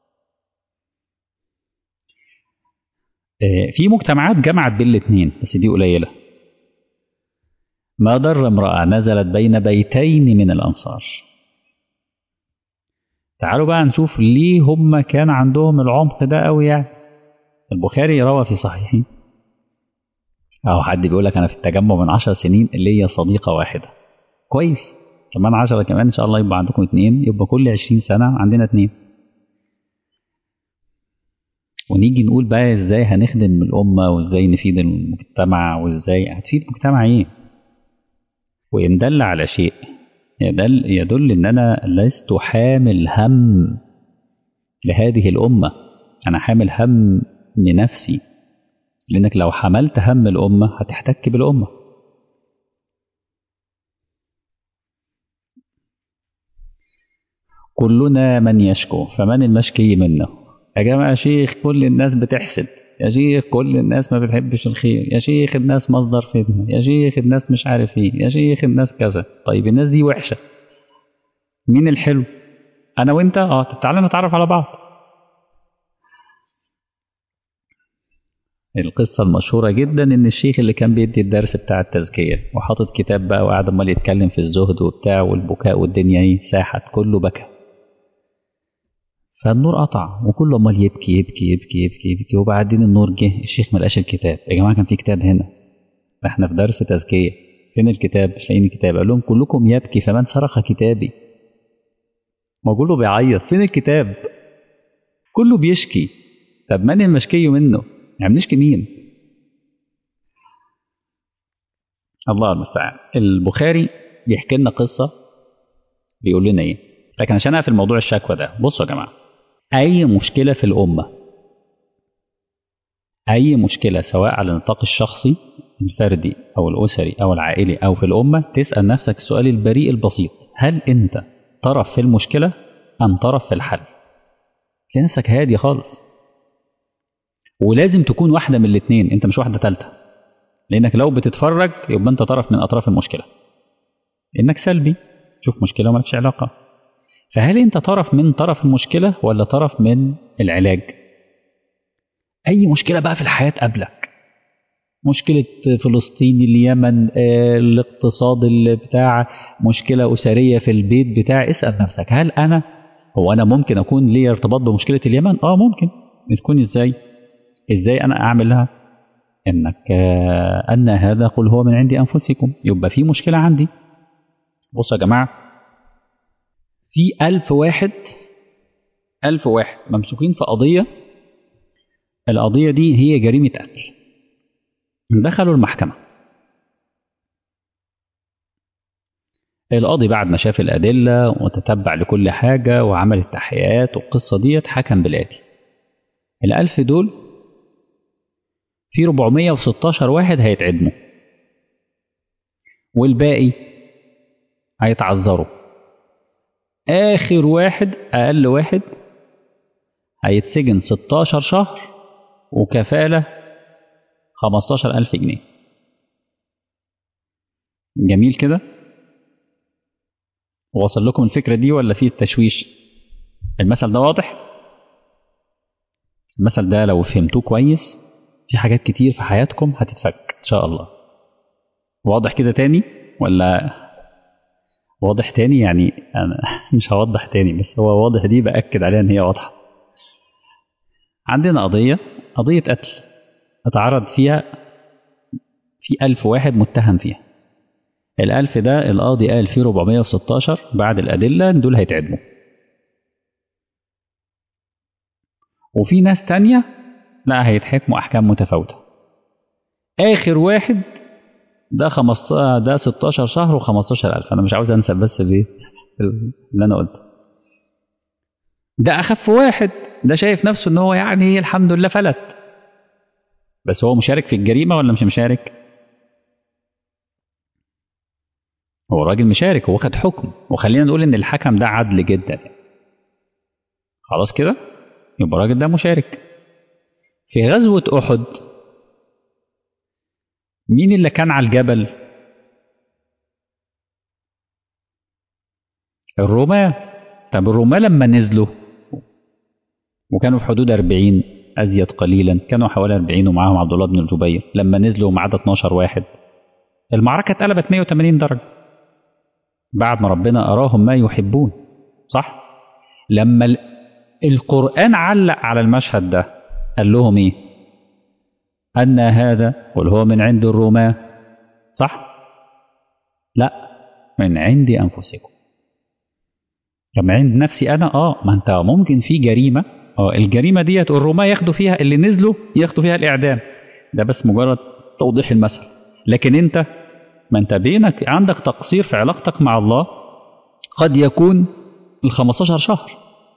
في مجتمعات جمعت بين الاثنين بس دي قليلة ما ضر امرأة نزلت بين بيتين من الأنصار تعالوا بقى نشوف ليه هم كان عندهم العمق ده قوي يعني البخاري روى في صحيحه أو حد بيقول لك أنا في التجمع من عشر سنين اللي هي صديقة واحدة كويس كمان عشرة كمان إن شاء الله يبقى عندكم اتنين يبقى كل عشرين سنة عندنا اتنين ونيجي نقول بقى ازاي هنخدم الأمة وازاي نفيد المجتمع وازاي هتفيد المجتمع ايه وإن دل على شيء يدل, يدل إن أنا لست حامل هم لهذه الأمة أنا حامل هم لنفسي لأنك لو حملت هم الأمة هتحتك بالأمة كلنا من يشكو فمن المشكي منه يا جماعة شيخ كل الناس بتحسد يا شيخ كل الناس ما بتحبش الخير يا شيخ الناس مصدر فتنة يا شيخ الناس مش عارف ايه يا شيخ الناس كذا طيب الناس دي وحشة مين الحلو انا وانت اه طب تعالى نتعرف على بعض القصة المشهورة جدا إن الشيخ اللي كان بيدي الدرس بتاع التزكية وحاطط كتاب بقى وقاعد عمال يتكلم في الزهد وبتاع والبكاء والدنيا ايه ساحت كله بكى فالنور قطع وكله امال يبكي يبكي يبكي يبكي يبكي وبعدين النور جه الشيخ ما لقاش الكتاب يا جماعه كان في كتاب هنا احنا في درس تزكيه فين الكتاب مش لاقيين الكتاب قال لهم كلكم يبكي فمن سرق كتابي ما كله بيعيط فين الكتاب كله بيشكي طب من المشكي منه يعني بنشكي مين الله المستعان البخاري بيحكي لنا قصه بيقول لنا ايه لكن عشان اقفل موضوع الشكوى ده بصوا يا جماعه أي مشكلة في الأمة أي مشكلة سواء على النطاق الشخصي الفردي أو الأسري أو العائلي أو في الأمة تسأل نفسك السؤال البريء البسيط هل أنت طرف في المشكلة أم طرف في الحل تلاقي نفسك هادي خالص ولازم تكون واحدة من الاثنين أنت مش واحدة ثالثة لأنك لو بتتفرج يبقى أنت طرف من أطراف المشكلة إنك سلبي تشوف مشكلة ومالكش علاقة فهل انت طرف من طرف المشكلة ولا طرف من العلاج اي مشكلة بقى في الحياة قبلك مشكلة فلسطين اليمن الاقتصاد اللي بتاع مشكلة أسرية في البيت بتاعي اسأل نفسك هل أنا هو أنا ممكن أكون لي ارتباط بمشكلة اليمن آه ممكن تكون إزاي إزاي أنا أعمل لها إنك أن هذا قل هو من عند أنفسكم يبقى في مشكلة عندي بصوا يا جماعة في ألف واحد ألف واحد ممسوكين في قضية القضية دي هي جريمة قتل دخلوا المحكمة القاضي بعد ما شاف الأدلة وتتبع لكل حاجة وعمل التحقيقات والقصة ديت حكم بالآتي الألف دول في 416 واحد هيتعدموا والباقي هيتعذروا آخر واحد أقل واحد هيتسجن 16 شهر وكفالة 15 ألف جنيه جميل كده وصل لكم الفكرة دي ولا في التشويش المثل ده واضح المثل ده لو فهمتوه كويس في حاجات كتير في حياتكم هتتفك إن شاء الله واضح كده تاني ولا واضح تاني يعني أنا مش هوضح تاني بس هو واضح دي بأكد عليها إن هي واضحة عندنا قضية قضية قتل اتعرض فيها في ألف واحد متهم فيها الألف ده القاضي قال فيه 416 بعد الأدلة دول هيتعدموا وفي ناس تانية لا هيتحكموا أحكام متفاوتة آخر واحد ده 15 ده 16 شهر و15000 أنا مش عاوز أنسى بس ليه اللي أنا قلته ده أخف واحد ده شايف نفسه إن هو يعني الحمد لله فلت بس هو مشارك في الجريمة ولا مش مشارك؟ هو راجل مشارك هو خد حكم وخلينا نقول ان الحكم ده عدل جدا خلاص كده يبقى الراجل ده مشارك في غزوة أحد مين اللي كان على الجبل الرماة طب الرماة لما نزلوا وكانوا في حدود 40 أزيد قليلا كانوا حوالي 40 ومعاهم عبد الله بن الجبير لما نزلوا ومعاد 12 واحد المعركة اتقلبت 180 درجة بعد ما ربنا أراهم ما يحبون صح لما القرآن علق على المشهد ده قال لهم إيه أن هذا قل هو من عند الرماة صح لا من عند أنفسكم كما عند نفسي أنا آه ما أنت ممكن في جريمة اه الجريمه ديت الرماة ياخدوا فيها اللي نزلوا ياخدوا فيها الاعدام ده بس مجرد توضيح المثل لكن انت ما انت بينك عندك تقصير في علاقتك مع الله قد يكون ال 15 شهر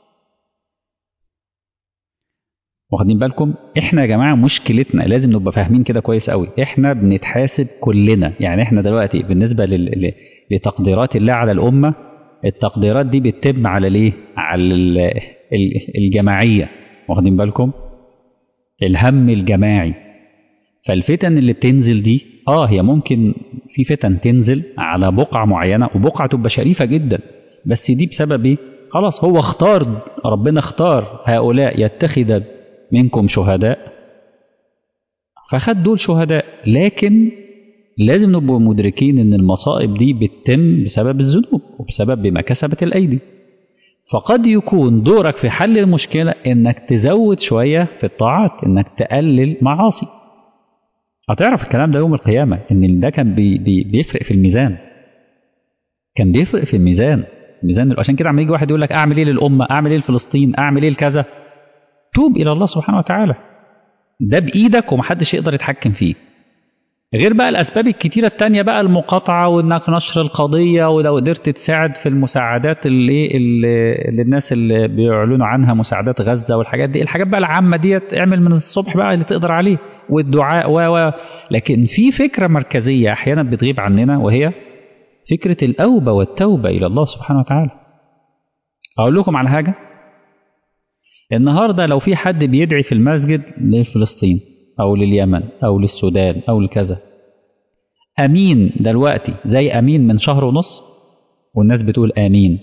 واخدين بالكم احنا يا جماعه مشكلتنا لازم نبقى فاهمين كده كويس قوي احنا بنتحاسب كلنا يعني احنا دلوقتي بالنسبه لل... ل- لتقديرات الله على الامه التقديرات دي بتتم على الايه على ال... ال- الجماعيه واخدين بالكم الهم الجماعي فالفتن اللي بتنزل دي اه هي ممكن في فتن تنزل على بقعة معينة وبقعة تبقى شريفة جدا بس دي بسبب ايه خلاص هو اختار ربنا اختار هؤلاء يتخذ منكم شهداء فخد دول شهداء لكن لازم نبقى مدركين ان المصائب دي بتتم بسبب الذنوب وبسبب بما كسبت الايدي فقد يكون دورك في حل المشكلة انك تزود شوية في الطاعات انك تقلل معاصي هتعرف الكلام ده يوم القيامة ان ده كان بي بي بيفرق في الميزان كان بيفرق في الميزان ميزان عشان كده عم يجي واحد يقول لك اعمل ايه للامه اعمل ايه لفلسطين اعمل ايه لكذا توب الى الله سبحانه وتعالى ده بايدك ومحدش يقدر يتحكم فيه غير بقى الاسباب الكتيره التانية بقى المقاطعه وانك نشر القضيه ولو قدرت تساعد في المساعدات اللي, اللي, اللي الناس اللي بيعلنوا عنها مساعدات غزه والحاجات دي الحاجات بقى العامه ديت اعمل من الصبح بقى اللي تقدر عليه والدعاء و و لكن في فكره مركزيه احيانا بتغيب عننا وهي فكره الاوبه والتوبه الى الله سبحانه وتعالى اقول لكم على حاجه النهارده لو في حد بيدعي في المسجد لفلسطين او لليمن او للسودان او لكذا امين دلوقتي زي امين من شهر ونص والناس بتقول امين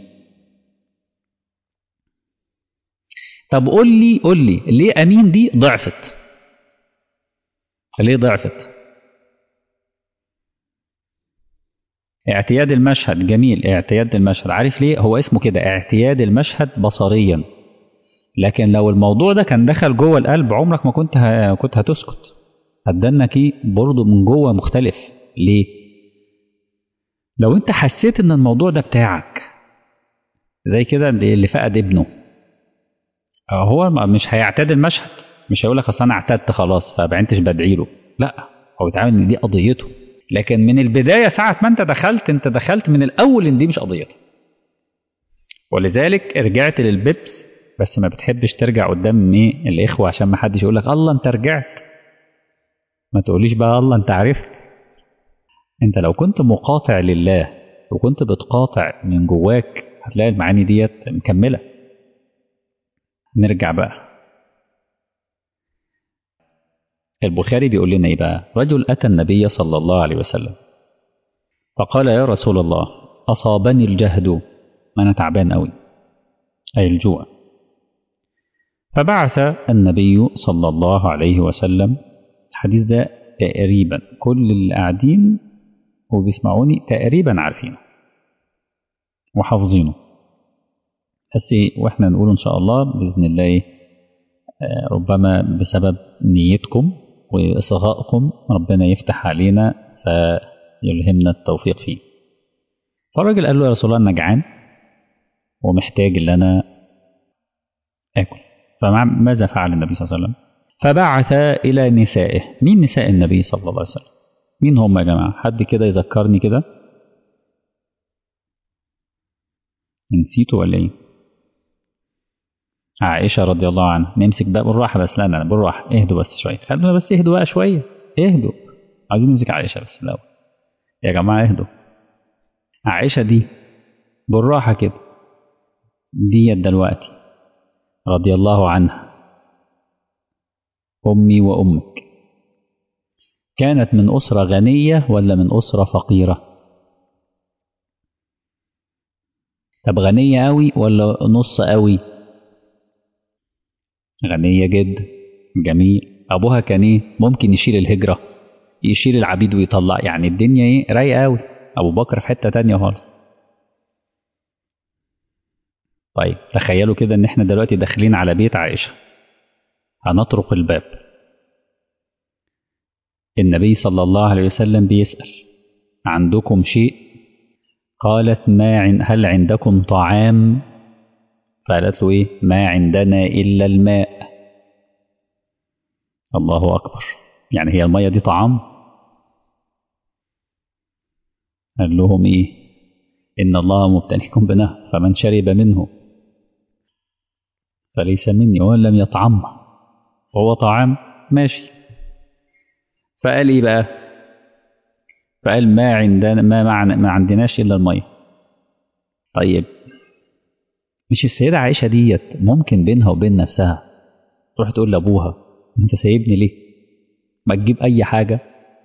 طب قول لي قول لي ليه امين دي ضعفت ليه ضعفت اعتياد المشهد جميل اعتياد المشهد عارف ليه هو اسمه كده اعتياد المشهد بصريا لكن لو الموضوع ده كان دخل جوه القلب عمرك ما كنت ه... كنت هتسكت هتدنك ايه برضه من جوه مختلف ليه لو انت حسيت ان الموضوع ده بتاعك زي كده اللي فقد ابنه هو مش هيعتاد المشهد مش هيقول لك اصل انا اعتدت خلاص فبعنتش بدعي له لا هو يتعامل ان دي قضيته لكن من البدايه ساعه ما انت دخلت انت دخلت من الاول ان دي مش قضيته ولذلك رجعت للبيبس بس ما بتحبش ترجع قدام ايه الاخوه عشان ما حدش يقول لك الله انت رجعت ما تقوليش بقى الله انت عرفت انت لو كنت مقاطع لله وكنت بتقاطع من جواك هتلاقي المعاني ديت مكمله نرجع بقى البخاري بيقول لنا ايه بقى رجل اتى النبي صلى الله عليه وسلم فقال يا رسول الله اصابني الجهد انا تعبان قوي اي الجوع فبعث النبي صلى الله عليه وسلم الحديث ده تقريبا كل اللي قاعدين وبيسمعوني تقريبا عارفينه وحافظينه بس واحنا نقول ان شاء الله باذن الله ربما بسبب نيتكم واصغائكم ربنا يفتح علينا فيلهمنا التوفيق فيه فالراجل قال له يا رسول الله انا جعان ومحتاج ان انا اكل فماذا فعل النبي صلى الله عليه وسلم فبعث إلى نسائه مين نساء النبي صلى الله عليه وسلم مين هم يا جماعة حد كده يذكرني كده نسيته ولا ايه عائشة رضي الله عنها نمسك بقى بالراحة بس لا لا بالراحة اهدوا بس شوية خلونا بس اهدوا بقى شوية اهدوا عايزين نمسك عائشة بس الأول يا جماعة اهدوا عائشة دي بالراحة كده ديت دلوقتي رضي الله عنها أمي وأمك كانت من أسرة غنية ولا من أسرة فقيرة طب غنية أوي ولا نص أوي غنية جدا جميل أبوها كان إيه ممكن يشيل الهجرة يشيل العبيد ويطلع يعني الدنيا إيه رايقة أوي أبو بكر في حتة تانية خالص طيب تخيلوا كده ان احنا دلوقتي داخلين على بيت عائشة هنطرق الباب النبي صلى الله عليه وسلم بيسأل عندكم شيء قالت ما عن هل عندكم طعام فقالت له ايه ما عندنا الا الماء الله اكبر يعني هي الميه دي طعام قال لهم ايه ان الله مبتليكم بنهر فمن شرب منه فليس مني ومن لم يطعمه فهو طعام ماشي فقال ايه بقى فقال ما عندنا ما معنا ما عندناش الا الميه طيب مش السيدة عائشة ديت ممكن بينها وبين نفسها تروح تقول لأبوها أنت سايبني ليه؟ ما تجيب أي حاجة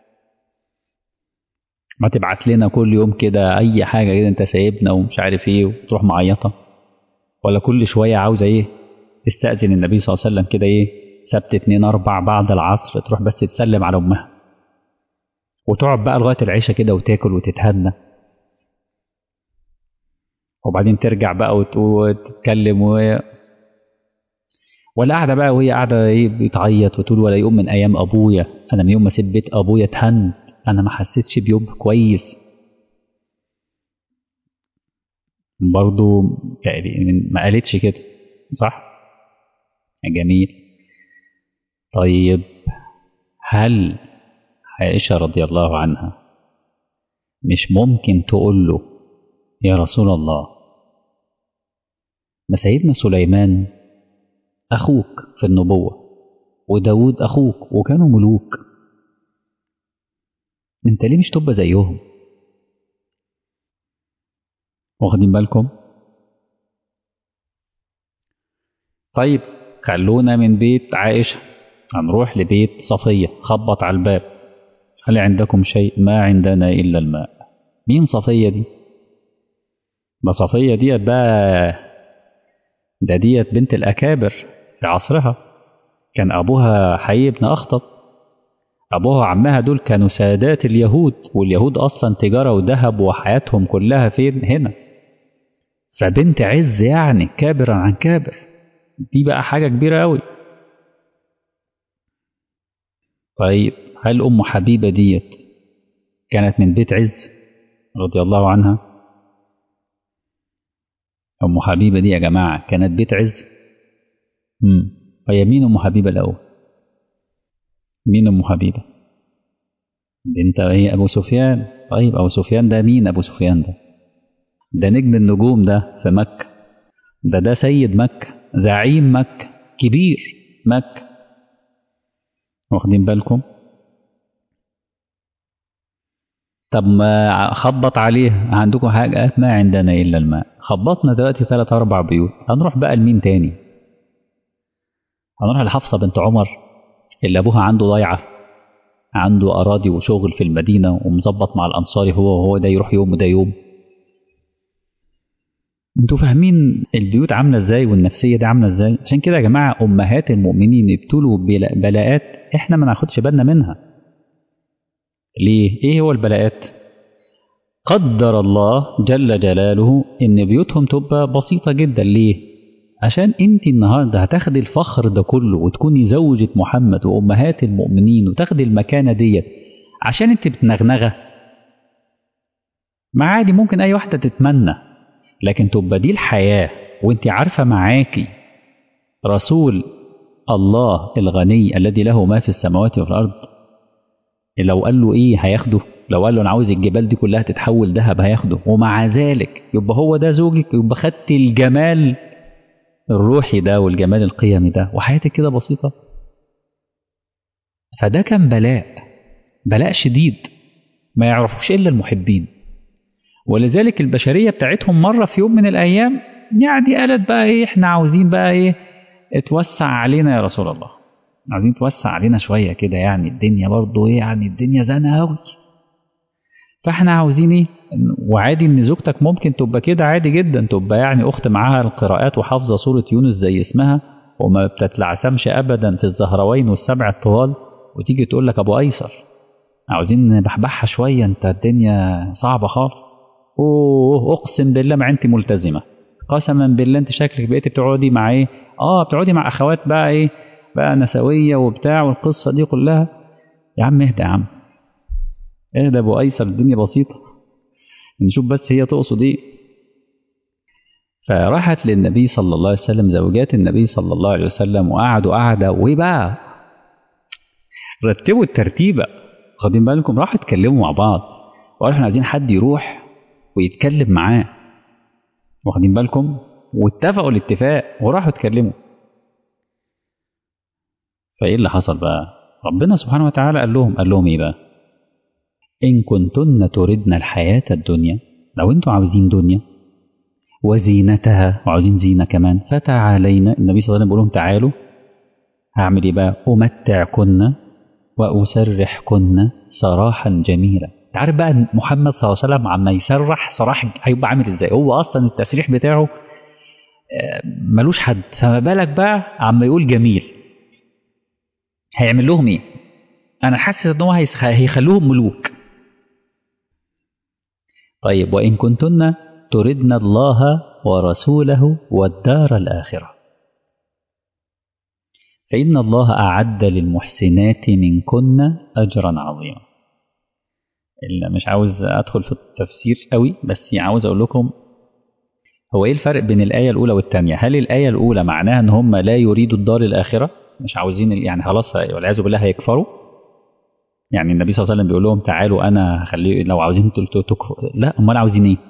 ما تبعت لنا كل يوم كده أي حاجة كده أنت سايبنا ومش عارف إيه وتروح معيطة ولا كل شوية عاوزة إيه؟ تستأذن النبي صلى الله عليه وسلم كده إيه؟ سبت اتنين أربع بعد العصر تروح بس تسلم على أمها وتقعد بقى لغاية العشاء كده وتاكل وتتهنى وبعدين ترجع بقى وتتكلم و... ولا قاعدة بقى وهي قاعدة ايه بتعيط وتقول ولا يوم من أيام أبويا أنا من يوم ما سيب بيت أبويا اتهنت أنا ما حسيتش بيوم كويس برضو ما قالتش كده صح؟ جميل طيب هل عائشة رضي الله عنها مش ممكن تقول له يا رسول الله ما سيدنا سليمان أخوك في النبوة وداود أخوك وكانوا ملوك انت ليه مش تبقى زيهم واخدين بالكم طيب خلونا من بيت عائشة هنروح لبيت صفية خبط على الباب هل عندكم شيء ما عندنا إلا الماء مين صفية دي ده صفية ديت بقى ده ديت بنت الأكابر في عصرها كان أبوها حي بن أخطب أبوها وعمها دول كانوا سادات اليهود واليهود أصلا تجارة وذهب وحياتهم كلها فين هنا فبنت عز يعني كابرا عن كابر دي بقى حاجة كبيرة أوي طيب هل أم حبيبة ديت كانت من بيت عز رضي الله عنها أم حبيبة دي يا جماعة كانت بيت عز امم هي مين أم حبيبة الأول مين أم حبيبة بنت هي أبو سفيان طيب أبو سفيان ده مين أبو سفيان ده ده نجم النجوم ده في مكة ده ده سيد مكة زعيم مكة كبير مكة واخدين بالكم طب ما خبط عليه عندكم حاجة ما عندنا إلا الماء خبطنا دلوقتي ثلاث أربع بيوت هنروح بقى لمين تاني هنروح لحفصة بنت عمر اللي أبوها عنده ضيعة عنده أراضي وشغل في المدينة ومظبط مع الأنصاري هو وهو ده يروح يوم وده يوم انتوا فاهمين البيوت عاملة ازاي والنفسية دي عاملة ازاي عشان كده يا جماعة أمهات المؤمنين يبتلوا بلاءات احنا ما ناخدش بالنا منها ليه؟ ايه هو البلاءات؟ قدر الله جل جلاله ان بيوتهم تبقى بسيطة جدا ليه؟ عشان انت النهارده هتاخدي الفخر ده كله وتكوني زوجة محمد وامهات المؤمنين وتاخدي المكانة ديت عشان انت بتنغنغة ما عادي ممكن اي واحدة تتمنى لكن تبقى دي الحياة وانت عارفة معاكي رسول الله الغني الذي له ما في السماوات وفي الأرض لو قال له ايه هياخده لو قال له انا عاوز الجبال دي كلها تتحول ذهب هياخده ومع ذلك يبقى هو ده زوجك يبقى خدت الجمال الروحي ده والجمال القيمي ده وحياتك كده بسيطة فده كان بلاء بلاء شديد ما يعرفوش إلا المحبين ولذلك البشرية بتاعتهم مرة في يوم من الأيام يعني قالت بقى إيه إحنا عاوزين بقى إيه اتوسع علينا يا رسول الله عايزين توسع علينا شوية كده يعني الدنيا برضه إيه يعني الدنيا زنقة أوي فاحنا عاوزين ايه وعادي ان زوجتك ممكن تبقى كده عادي جدا تبقى يعني اخت معاها القراءات وحافظه سوره يونس زي اسمها وما بتتلعثمش ابدا في الزهروين والسبع الطوال وتيجي تقول لك ابو ايسر عاوزين نبحبحها شويه انت الدنيا صعبه خالص اوه اقسم بالله ما انت ملتزمه قسما بالله انت شكلك بقيتي بتقعدي مع ايه اه بتقعدي مع اخوات بقى ايه بقى نسويه وبتاع والقصه دي كلها يا عم اهدى يا عم ايه ده ابو ايسر الدنيا بسيطه نشوف بس هي تقصد ايه فراحت للنبي صلى الله عليه وسلم زوجات النبي صلى الله عليه وسلم وقعدوا قعدة وبقى رتبوا الترتيبة واخدين بالكم راحوا اتكلموا مع بعض وقالوا احنا عايزين حد يروح ويتكلم معاه واخدين بالكم واتفقوا الاتفاق وراحوا اتكلموا فايه اللي حصل بقى ربنا سبحانه وتعالى قال لهم قال لهم ايه بقى ان كنتن تردن الحياة الدنيا لو انتوا عاوزين دنيا وزينتها وعاوزين زينة كمان فتعالينا النبي صلى الله عليه وسلم بيقول لهم تعالوا هعمل ايه بقى امتعكن واسرحكن سراحا جميلا انت عارف بقى محمد صلى الله عليه وسلم عما يسرح سراح هيبقى عامل ازاي هو اصلا التسريح بتاعه ملوش حد فما بالك بقى عما يقول جميل هيعمل لهم ايه انا حاسس ان هو هيخلوهم ملوك طيب وان كنتن تردن الله ورسوله والدار الاخره فان الله اعد للمحسنات منكن اجرا عظيما اللي مش عاوز ادخل في التفسير قوي بس عاوز اقول لكم هو ايه الفرق بين الايه الاولى والثانيه هل الايه الاولى معناها ان هم لا يريدوا الدار الاخره مش عاوزين يعني خلاص والعياذ بالله هيكفروا يعني النبي صلى الله عليه وسلم بيقول لهم تعالوا انا هخليه لو عاوزين تكفروا لا امال عاوزين ايه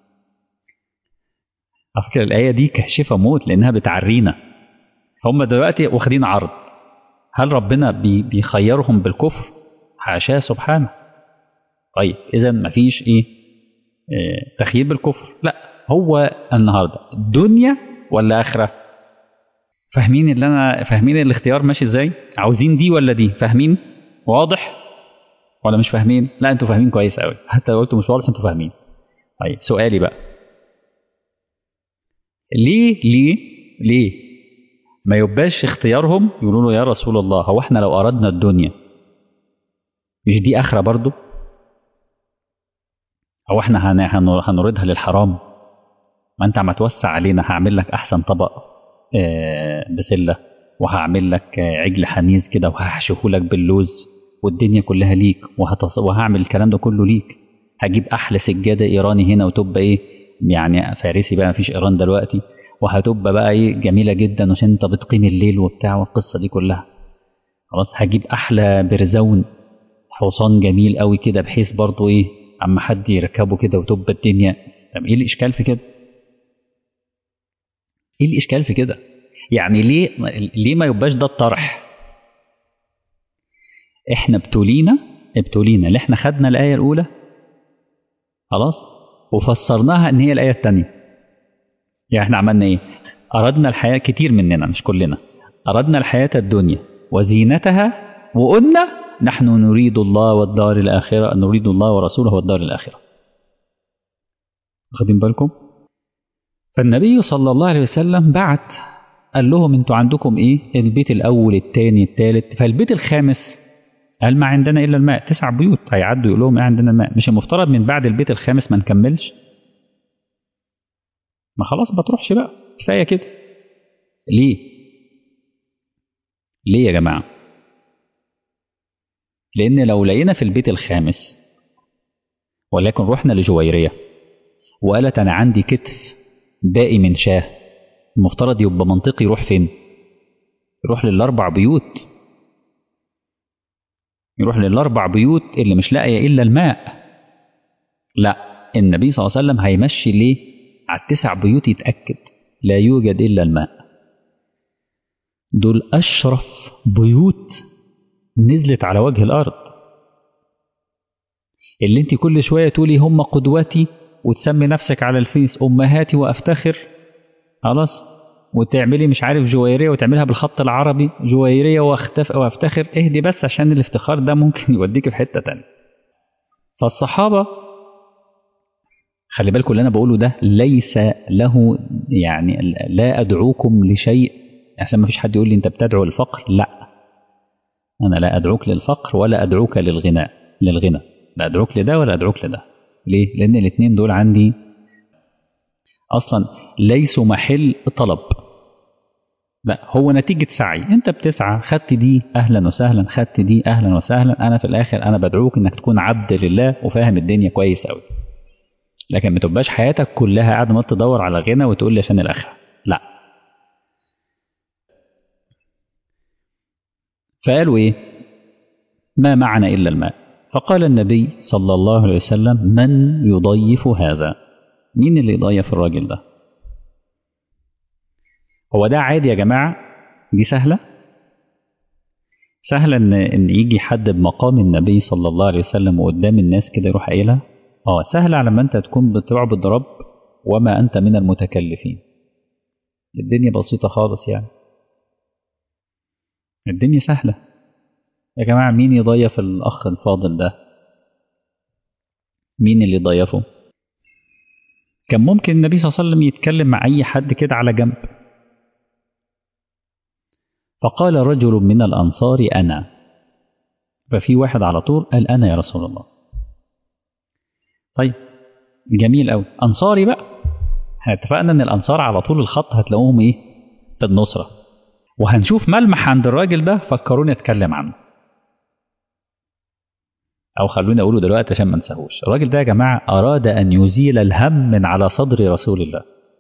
على فكره الايه دي كاشفه موت لانها بتعرينا هم دلوقتي واخدين عرض هل ربنا بي بيخيرهم بالكفر حاشاه سبحانه طيب اذا مفيش ايه, إيه تخيير بالكفر لا هو النهارده دنيا ولا اخره فاهمين اللي انا فاهمين الاختيار ماشي ازاي عاوزين دي ولا دي فاهمين واضح ولا مش فاهمين لا انتوا فاهمين كويس قوي حتى لو قلتوا مش واضح انتوا فاهمين طيب سؤالي بقى ليه ليه ليه ما يبقاش اختيارهم يقولوا له يا رسول الله هو احنا لو اردنا الدنيا مش دي اخره برضو هو احنا هنردها للحرام ما انت عم توسع علينا هعمل لك احسن طبق بسله وهعمل لك عجل حنيذ كده وهحشيه لك باللوز والدنيا كلها ليك وهتص... وهعمل الكلام ده كله ليك هجيب احلى سجاده ايراني هنا وتبقى ايه يعني فارسي بقى مفيش ايران دلوقتي وهتبقى بقى ايه جميله جدا عشان انت بتقيم الليل وبتاع والقصه دي كلها خلاص هجيب احلى برزون حصان جميل قوي كده بحيث برضه ايه اما حد يركبه كده وتبقى الدنيا طب ايه الاشكال في كده ايه الاشكال في كده يعني ليه ليه ما يبقاش ده الطرح احنا ابتلينا ابتلينا اللي احنا خدنا الايه الاولى خلاص وفسرناها ان هي الايه الثانيه يعني احنا عملنا ايه اردنا الحياه كتير مننا مش كلنا اردنا الحياه الدنيا وزينتها وقلنا نحن نريد الله والدار الاخره نريد الله ورسوله والدار الاخره واخدين بالكم فالنبي صلى الله عليه وسلم بعت قال لهم انتوا عندكم ايه البيت الاول الثاني الثالث فالبيت الخامس قال ما عندنا الا الماء تسع بيوت هيعدوا يقول لهم ايه عندنا الماء مش المفترض من بعد البيت الخامس ما نكملش ما خلاص ما تروحش بقى كفايه كده ليه ليه يا جماعه لان لو لقينا في البيت الخامس ولكن رحنا لجويريه وقالت انا عندي كتف باقي من شاه المفترض يبقى منطقي يروح فين يروح للاربع بيوت يروح للاربع بيوت اللي مش لاقيه الا الماء لا النبي صلى الله عليه وسلم هيمشي ليه على التسع بيوت يتاكد لا يوجد الا الماء دول اشرف بيوت نزلت على وجه الارض اللي انت كل شويه تقولي هم قدوتي وتسمي نفسك على الفيس امهاتي وافتخر خلاص وتعملي مش عارف جويريه وتعملها بالخط العربي جويريه واختف وافتخر اهدي بس عشان الافتخار ده ممكن يوديك في حته تانية فالصحابه خلي بالكم اللي انا بقوله ده ليس له يعني لا ادعوكم لشيء عشان ما فيش حد يقول لي انت بتدعو الفقر لا انا لا ادعوك للفقر ولا ادعوك للغناء للغنى لا ادعوك لده ولا ادعوك لده ليه لان الاثنين دول عندي اصلا ليسوا محل طلب لا هو نتيجة سعي انت بتسعى خدت دي اهلا وسهلا خدت دي اهلا وسهلا انا في الاخر انا بدعوك انك تكون عبد لله وفاهم الدنيا كويس قوي لكن ما تبقاش حياتك كلها قاعد ما تدور على غنى وتقول لي عشان الاخره لا فقالوا ايه ما معنا الا الماء فقال النبي صلى الله عليه وسلم من يضيف هذا مين اللي يضيف الراجل ده هو ده عادي يا جماعه دي سهله سهله ان ان يجي حد بمقام النبي صلى الله عليه وسلم وقدام الناس كده يروح قايلها اه سهله على ما انت تكون بتعبد رب وما انت من المتكلفين الدنيا بسيطه خالص يعني الدنيا سهله يا جماعه مين يضيف الاخ الفاضل ده مين اللي يضيفه كان ممكن النبي صلى الله عليه وسلم يتكلم مع اي حد كده على جنب فقال رجل من الأنصار أنا ففي واحد على طول قال أنا يا رسول الله طيب جميل أوي أنصاري بقى اتفقنا إن الأنصار على طول الخط هتلاقوهم إيه في النصرة وهنشوف ملمح عند الراجل ده فكروني أتكلم عنه أو خلوني أقوله دلوقتي عشان ما انساهوش الراجل ده يا جماعة أراد أن يزيل الهم من على صدر رسول الله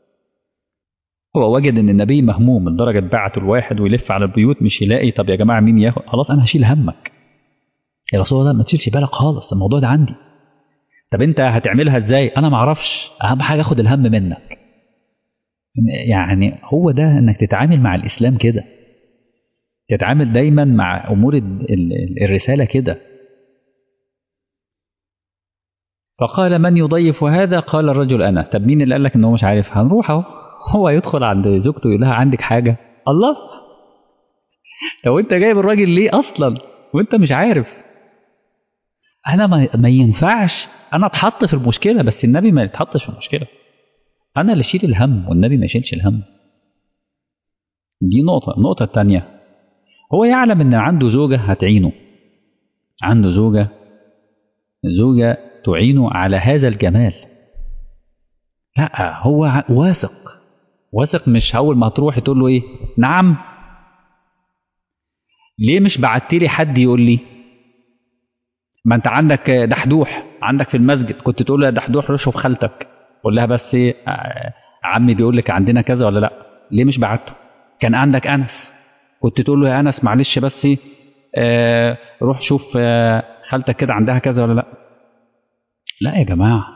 هو وجد ان النبي مهموم لدرجه بعته الواحد ويلف على البيوت مش يلاقي طب يا جماعه مين ياخد خلاص انا هشيل همك يا رسول الله ما تشيلش بالك خالص الموضوع ده عندي طب انت هتعملها ازاي انا ما اعرفش اهم حاجه اخد الهم منك يعني هو ده انك تتعامل مع الاسلام كده تتعامل دايما مع امور الرساله كده فقال من يضيف هذا قال الرجل انا طب مين اللي قال لك ان هو مش عارف هنروح اهو هو يدخل عند زوجته يقول لها عندك حاجه الله طب انت جايب الراجل ليه اصلا وانت مش عارف انا ما, ما ينفعش انا اتحط في المشكله بس النبي ما يتحطش في المشكله انا اللي اشيل الهم والنبي ما يشيلش الهم دي نقطه النقطه الثانيه هو يعلم ان عنده زوجه هتعينه عنده زوجه زوجه تعينه على هذا الجمال لا هو واثق واثق مش اول ما هتروح تقول له ايه نعم ليه مش بعت لي حد يقول لي ما انت عندك دحدوح عندك في المسجد كنت تقول له يا دحدوح روح شوف خالتك قول لها بس ايه عمي بيقول لك عندنا كذا ولا لا ليه مش بعته كان عندك انس كنت تقول له يا انس معلش بس ايه آه روح شوف آه خالتك كده عندها كذا ولا لا لا يا جماعه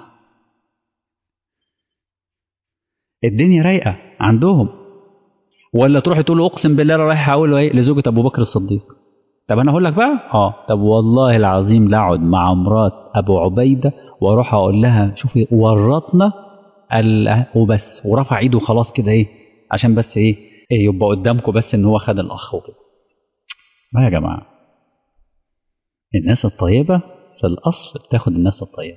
الدنيا رايقه عندهم ولا تروح تقول له اقسم بالله انا رايح اقول ايه لزوجة ابو بكر الصديق طب انا اقول لك بقى اه طب والله العظيم لا اقعد مع مرات ابو عبيده واروح اقول لها شوفي ورطنا وبس ورفع ايده خلاص كده ايه عشان بس ايه, إيه يبقى قدامكم بس ان هو خد الاخ وكده ما يا جماعه الناس الطيبه في الاصل بتاخد الناس الطيبه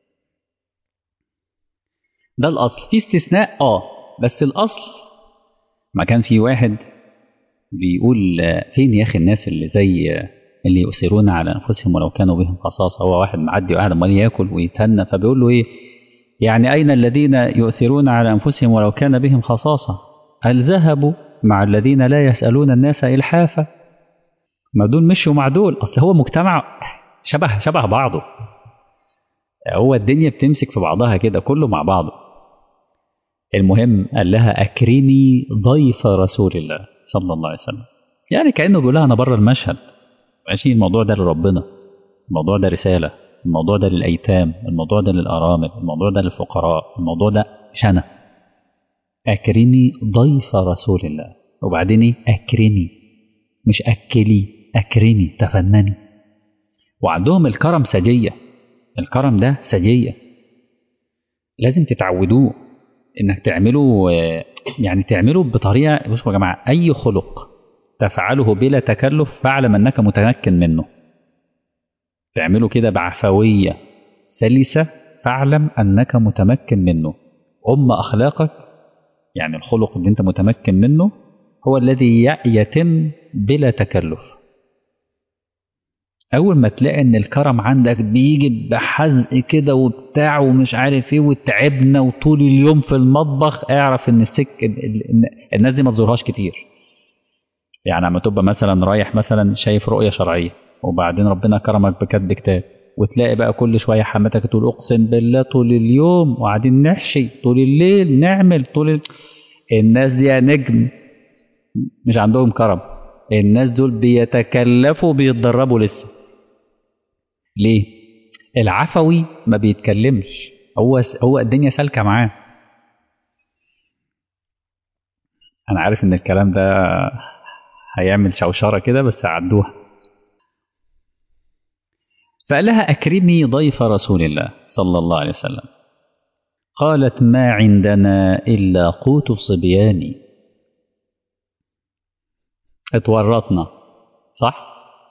ده الاصل في استثناء اه بس الاصل ما كان في واحد بيقول فين يا اخي الناس اللي زي اللي يؤثرون على انفسهم ولو كانوا بهم خصاصه هو واحد معدي وقاعد امال ياكل ويتهنى فبيقول له ايه يعني اين الذين يؤثرون على انفسهم ولو كان بهم خصاصه هل ذهبوا مع الذين لا يسالون الناس الحافه ما دول مشوا مع دول اصل هو مجتمع شبه شبه بعضه هو الدنيا بتمسك في بعضها كده كله مع بعضه المهم قال لها أكرمي ضيف رسول الله صلى الله عليه وسلم يعني كأنه بيقول لها أنا بره المشهد ماشي الموضوع ده لربنا الموضوع ده رسالة الموضوع ده للأيتام الموضوع ده للأرامل الموضوع ده للفقراء الموضوع ده مش أنا أكرمي ضيف رسول الله وبعدين إيه أكرمي مش أكلي أكرمي تفنني وعندهم الكرم سجية الكرم ده سجية لازم تتعودوه انك تعمله يعني تعمله بطريقه بصوا يا جماعه اي خلق تفعله بلا تكلف فاعلم انك متمكن منه تعمله كده بعفويه سلسه فاعلم انك متمكن منه ام اخلاقك يعني الخلق اللي انت متمكن منه هو الذي يتم بلا تكلف اول ما تلاقي ان الكرم عندك بيجي بحزق كده وبتاع ومش عارف ايه وتعبنا وطول اليوم في المطبخ اعرف ان السك الناس دي ما تزورهاش كتير يعني لما تبقى مثلا رايح مثلا شايف رؤيه شرعيه وبعدين ربنا كرمك بكتب كتاب وتلاقي بقى كل شويه حماتك تقول اقسم بالله طول اليوم وقاعدين نحشي طول الليل نعمل طول ال... الناس دي يا نجم مش عندهم كرم الناس دول بيتكلفوا بيتدربوا لسه ليه العفوي ما بيتكلمش هو هو الدنيا سالكه معاه انا عارف ان الكلام ده هيعمل شوشره كده بس عدوها فقال لها اكرمي ضيف رسول الله صلى الله عليه وسلم قالت ما عندنا الا قوت الصبيان اتورطنا صح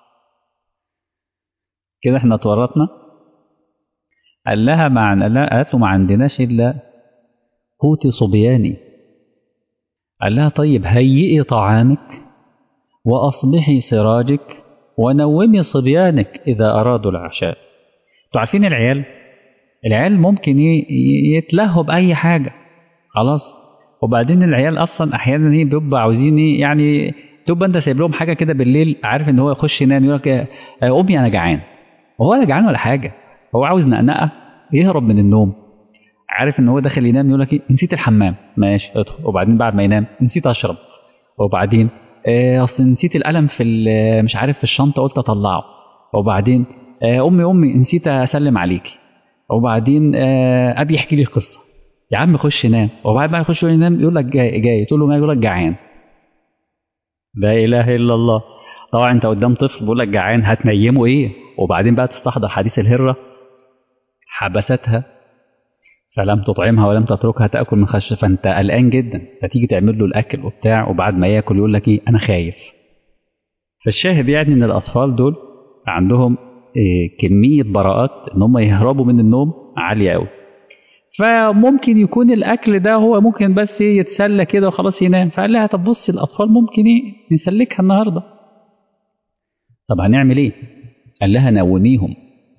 كده احنا اتورطنا قال لها ما قال لها قالت له ما عندناش الا قوت صبياني قال لها طيب هيئي طعامك واصبحي سراجك ونومي صبيانك اذا ارادوا العشاء انتوا عارفين العيال العيال ممكن يتلهوا باي حاجه خلاص وبعدين العيال اصلا احيانا ايه بيبقى عاوزين ايه يعني تبقى انت سايب لهم حاجه كده بالليل عارف ان هو يخش ينام يقول لك امي انا جعان وهو ولا جعان ولا حاجه هو عاوز نقنقه يهرب من النوم عارف ان هو داخل ينام يقول لك ايه نسيت الحمام ماشي ادخل وبعدين بعد ما ينام نسيت اشرب وبعدين آه اصل نسيت القلم في مش عارف في الشنطه قلت اطلعه وبعدين آه امي امي نسيت اسلم عليكي وبعدين آه ابي يحكي لي قصه يا عم خش نام وبعد ما يخش ينام يقول لك جاي جاي تقول له ما يقول لك جعان لا اله الا الله طبعا انت قدام طفل بيقول لك جعان هتنيمه ايه وبعدين بقى تستحضر حديث الهره حبستها فلم تطعمها ولم تتركها تاكل من خشيه فانت قلقان جدا فتيجي تعمل له الاكل وبتاع وبعد ما ياكل يقول لك ايه انا خايف فالشاهد يعني ان الاطفال دول عندهم إيه كميه براءات ان هم يهربوا من النوم عاليه قوي فممكن يكون الاكل ده هو ممكن بس يتسلى كده وخلاص ينام فقال لها طب بصي الاطفال ممكن ايه نسلكها النهارده طب هنعمل ايه قال لها نوميهم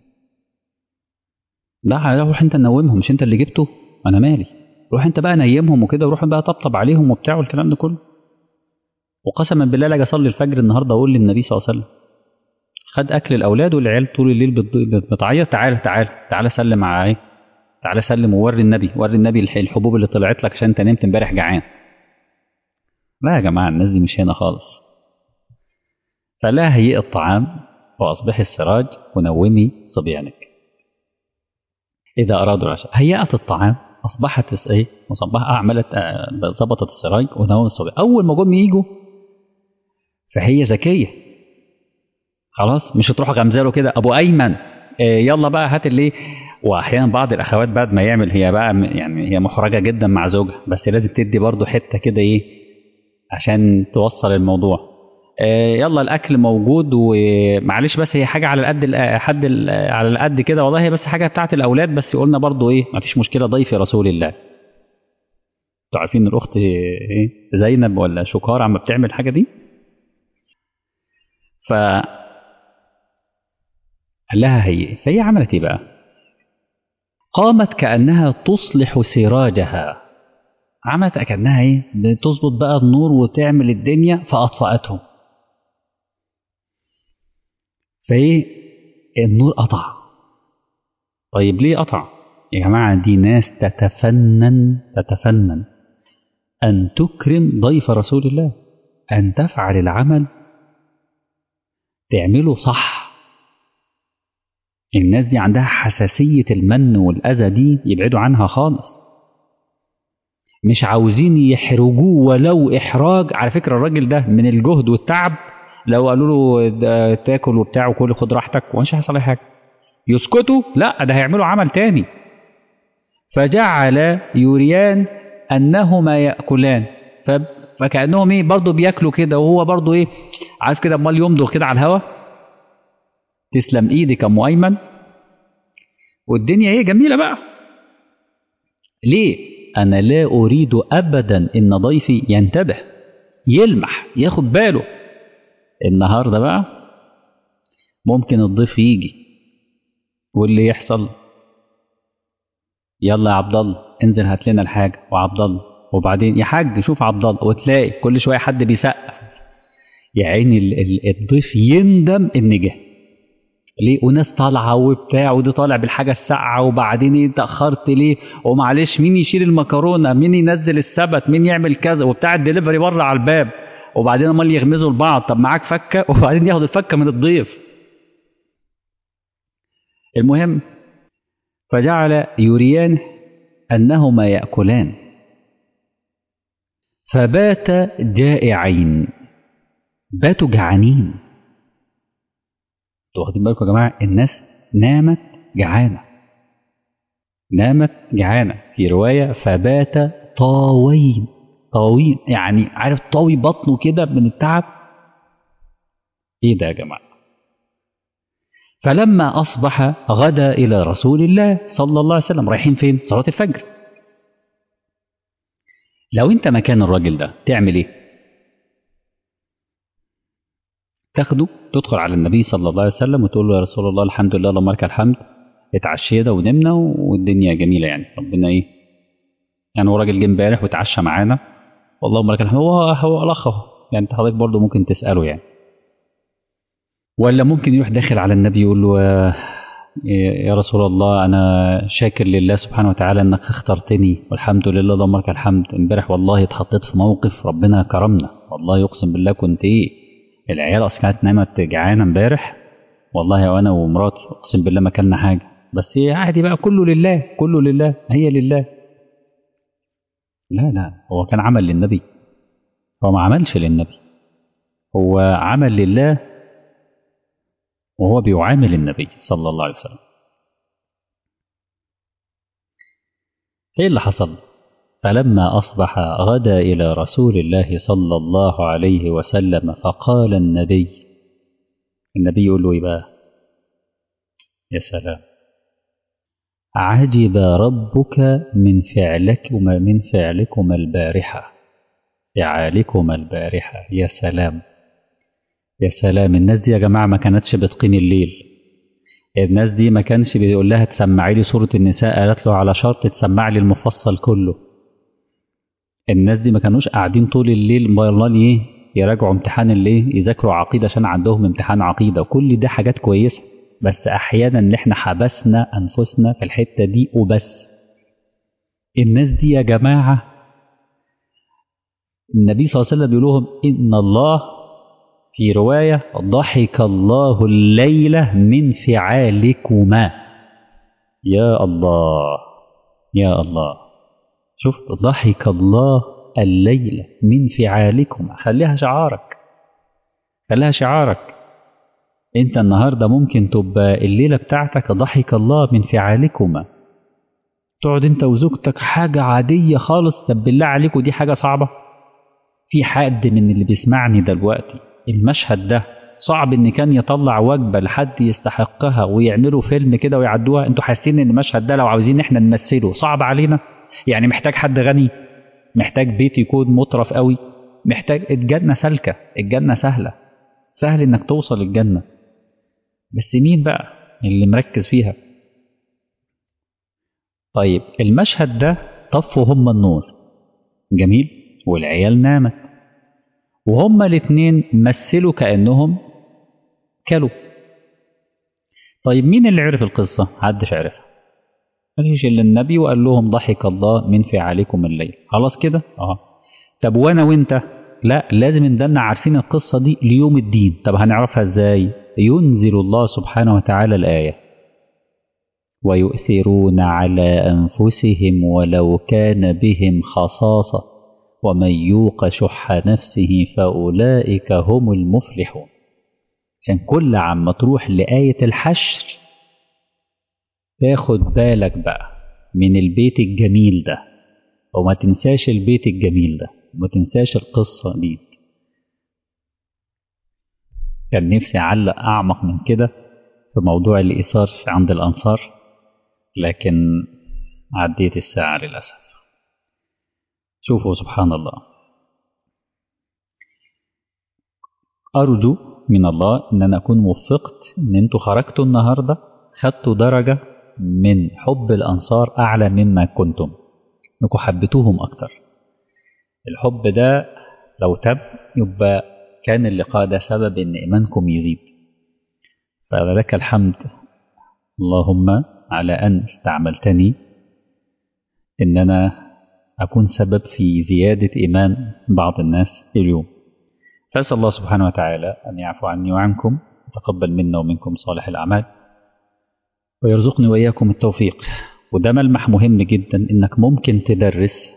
لا روح انت نومهم مش انت اللي جبته انا مالي روح انت بقى نيمهم وكده وروح بقى طبطب عليهم وبتاع والكلام ده كله وقسما بالله لاجي اصلي الفجر النهارده اقول للنبي صلى الله عليه وسلم خد اكل الاولاد والعيال طول الليل بتعيط تعالى تعالى تعالى سلم على تعالى سلم ووري النبي وري النبي الحبوب اللي طلعت لك عشان انت نمت امبارح جعان لا يا جماعه الناس دي مش هنا خالص فلا هيئ الطعام واصبحي السراج ونومي صبيانك اذا ارادوا العشاء هيأت الطعام اصبحت ايه مصبحه عملت ظبطت السراج ونومت الصبيان اول ما جم يجوا فهي ذكيه خلاص مش هتروح غمزاله كده ابو ايمن إيه يلا بقى هات اللي واحيانا بعض الاخوات بعد ما يعمل هي بقى يعني هي محرجه جدا مع زوجها بس لازم تدي برضه حته كده ايه عشان توصل الموضوع إيه يلا الاكل موجود ومعلش بس هي حاجه على القد حد على القد كده والله هي بس حاجه بتاعت الاولاد بس قلنا برضه ايه ما فيش مشكله ضيف رسول الله انتوا عارفين الاخت ايه زينب ولا شكار عم بتعمل الحاجه دي ف قال لها هي فهي عملت ايه بقى قامت كانها تصلح سراجها عملت كانها ايه بتظبط بقى النور وتعمل الدنيا فاطفأتهم فايه النور قطع طيب ليه قطع يا جماعه دي ناس تتفنن تتفنن ان تكرم ضيف رسول الله ان تفعل العمل تعمله صح الناس دي عندها حساسية المن والأذى دي يبعدوا عنها خالص مش عاوزين يحرجوه ولو إحراج على فكرة الراجل ده من الجهد والتعب لو قالوا له تاكل وبتاع وكل خد راحتك ومش هيحصل أي حاجة يسكتوا لا ده هيعملوا عمل تاني فجعل يريان أنهما يأكلان فكأنهم إيه برضه بياكلوا كده وهو برضه إيه عارف كده أمال يمضغ كده على الهوا تسلم ايدك ام ايمن والدنيا ايه جميله بقى ليه انا لا اريد ابدا ان ضيفي ينتبه يلمح ياخد باله النهارده بقى ممكن الضيف يجي واللي يحصل يلا يا عبد الله انزل هات لنا الحاجه وعبد الله وبعدين يا حاج شوف عبد الله وتلاقي كل شويه حد بيسقف يا عيني الضيف يندم ان جه ليه وناس طالعه وبتاع ودي طالع بالحاجه الساقعه وبعدين ايه اتاخرت ليه ومعلش مين يشيل المكرونه مين ينزل السبت مين يعمل كذا وبتاع الدليفري بره على الباب وبعدين امال يغمزوا لبعض طب معاك فكه وبعدين ياخد الفكه من الضيف المهم فجعل يريان انهما ياكلان فبات جائعين باتوا جعانين انتوا واخدين بالكم يا جماعه الناس نامت جعانه نامت جعانه في روايه فبات طاوين طاوين يعني عارف طاوي بطنه كده من التعب ايه ده يا جماعه فلما اصبح غدا الى رسول الله صلى الله عليه وسلم رايحين فين صلاه الفجر لو انت مكان الراجل ده تعمل ايه تاخده تدخل على النبي صلى الله عليه وسلم وتقول له يا رسول الله الحمد لله اللهم لك الحمد اتعشينا ونمنا والدنيا جميله يعني ربنا ايه يعني هو راجل جه امبارح وتعشى معانا واللهم لك الحمد هو هو الاخ اهو يعني انت حضرتك برضه ممكن تساله يعني ولا ممكن يروح داخل على النبي يقول له يا رسول الله انا شاكر لله سبحانه وتعالى انك اخترتني والحمد لله اللهم لك الحمد امبارح والله اتحطيت في موقف ربنا كرمنا والله يقسم بالله كنت ايه العيال اصلا كانت نامت جعانه امبارح والله وانا ومراتي اقسم بالله ما اكلنا حاجه بس ايه عادي بقى كله لله كله لله هي لله لا لا هو كان عمل للنبي هو ما عملش للنبي هو عمل لله وهو بيعامل النبي صلى الله عليه وسلم ايه اللي حصل فلما اصبح غدا الى رسول الله صلى الله عليه وسلم فقال النبي النبي يقول له ايه بقى يا سلام عجب ربك من فعلكما من فعلكما البارحه فعالكما البارحه يا سلام يا سلام الناس دي يا جماعة ما كانتش بتقيم الليل الناس دي ما كانش بيقول لها تسمعي لي سورة النساء قالت له على شرط تسمع لي المفصل كله الناس دي ما كانوش قاعدين طول الليل مبالغين ايه يراجعوا امتحان الايه يذاكروا عقيدة عشان عندهم امتحان عقيدة وكل دي حاجات كويسة بس احيانا ان احنا حبسنا انفسنا في الحتة دي وبس الناس دي يا جماعة النبي صلى الله عليه وسلم بيقول لهم ان الله في رواية ضحك الله الليلة من فعالكما يا الله يا الله شفت ضحك الله الليلة من فعالكما خليها شعارك خليها شعارك انت النهاردة ممكن تبقى الليلة بتاعتك ضحك الله من فعالكما تقعد انت وزوجتك حاجة عادية خالص طب بالله عليكم دي حاجة صعبة في حد من اللي بيسمعني دلوقتي المشهد ده صعب ان كان يطلع وجبه لحد يستحقها ويعملوا فيلم كده ويعدوها انتوا حاسين ان المشهد ده لو عاوزين احنا نمثله صعب علينا يعني محتاج حد غني محتاج بيت يكون مطرف قوي محتاج الجنه سالكه الجنه سهله سهل انك توصل الجنه بس مين بقى اللي مركز فيها طيب المشهد ده طفوا هم النور جميل والعيال نامت وهما الاتنين مثلوا كأنهم كلوا طيب مين اللي عرف القصة؟ محدش عرفها مفيش إلا النبي وقال لهم ضحك الله من فعالكم الليل خلاص كده؟ اه طب وانا وانت؟ لا لازم ندنا عارفين القصة دي ليوم الدين طب هنعرفها ازاي؟ ينزل الله سبحانه وتعالى الآية ويؤثرون على أنفسهم ولو كان بهم خصاصة ومن يوق شح نفسه فأولئك هم المفلحون عشان كل عما تروح لآية الحشر تاخد بالك بقى من البيت الجميل ده وما تنساش البيت الجميل ده وما تنساش القصة دي كان نفسي أعلق أعمق من كده في موضوع الإيثار عند الأنصار لكن عديت الساعة للأسف شوفوا سبحان الله أرجو من الله إن أنا أكون وفقت إن أنتوا خرجتوا النهاردة خدتوا درجة من حب الأنصار أعلى مما كنتم إنكم حبيتوهم أكتر الحب ده لو تم يبقى كان اللقاء ده سبب إن إيمانكم يزيد فلك الحمد اللهم على أن استعملتني إن أنا أكون سبب في زيادة إيمان بعض الناس اليوم فأسأل الله سبحانه وتعالى أن يعفو عني وعنكم وتقبل منا ومنكم صالح الأعمال ويرزقني وإياكم التوفيق وده ملمح مهم جدا إنك ممكن تدرس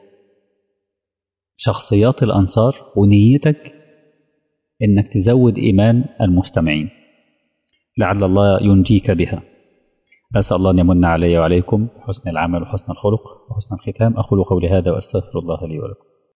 شخصيات الأنصار ونيتك إنك تزود إيمان المستمعين لعل الله ينجيك بها أسأل الله أن يمن علي وعليكم بحسن العمل وحسن الخلق وحسن الختام أقول قولي هذا وأستغفر الله لي ولكم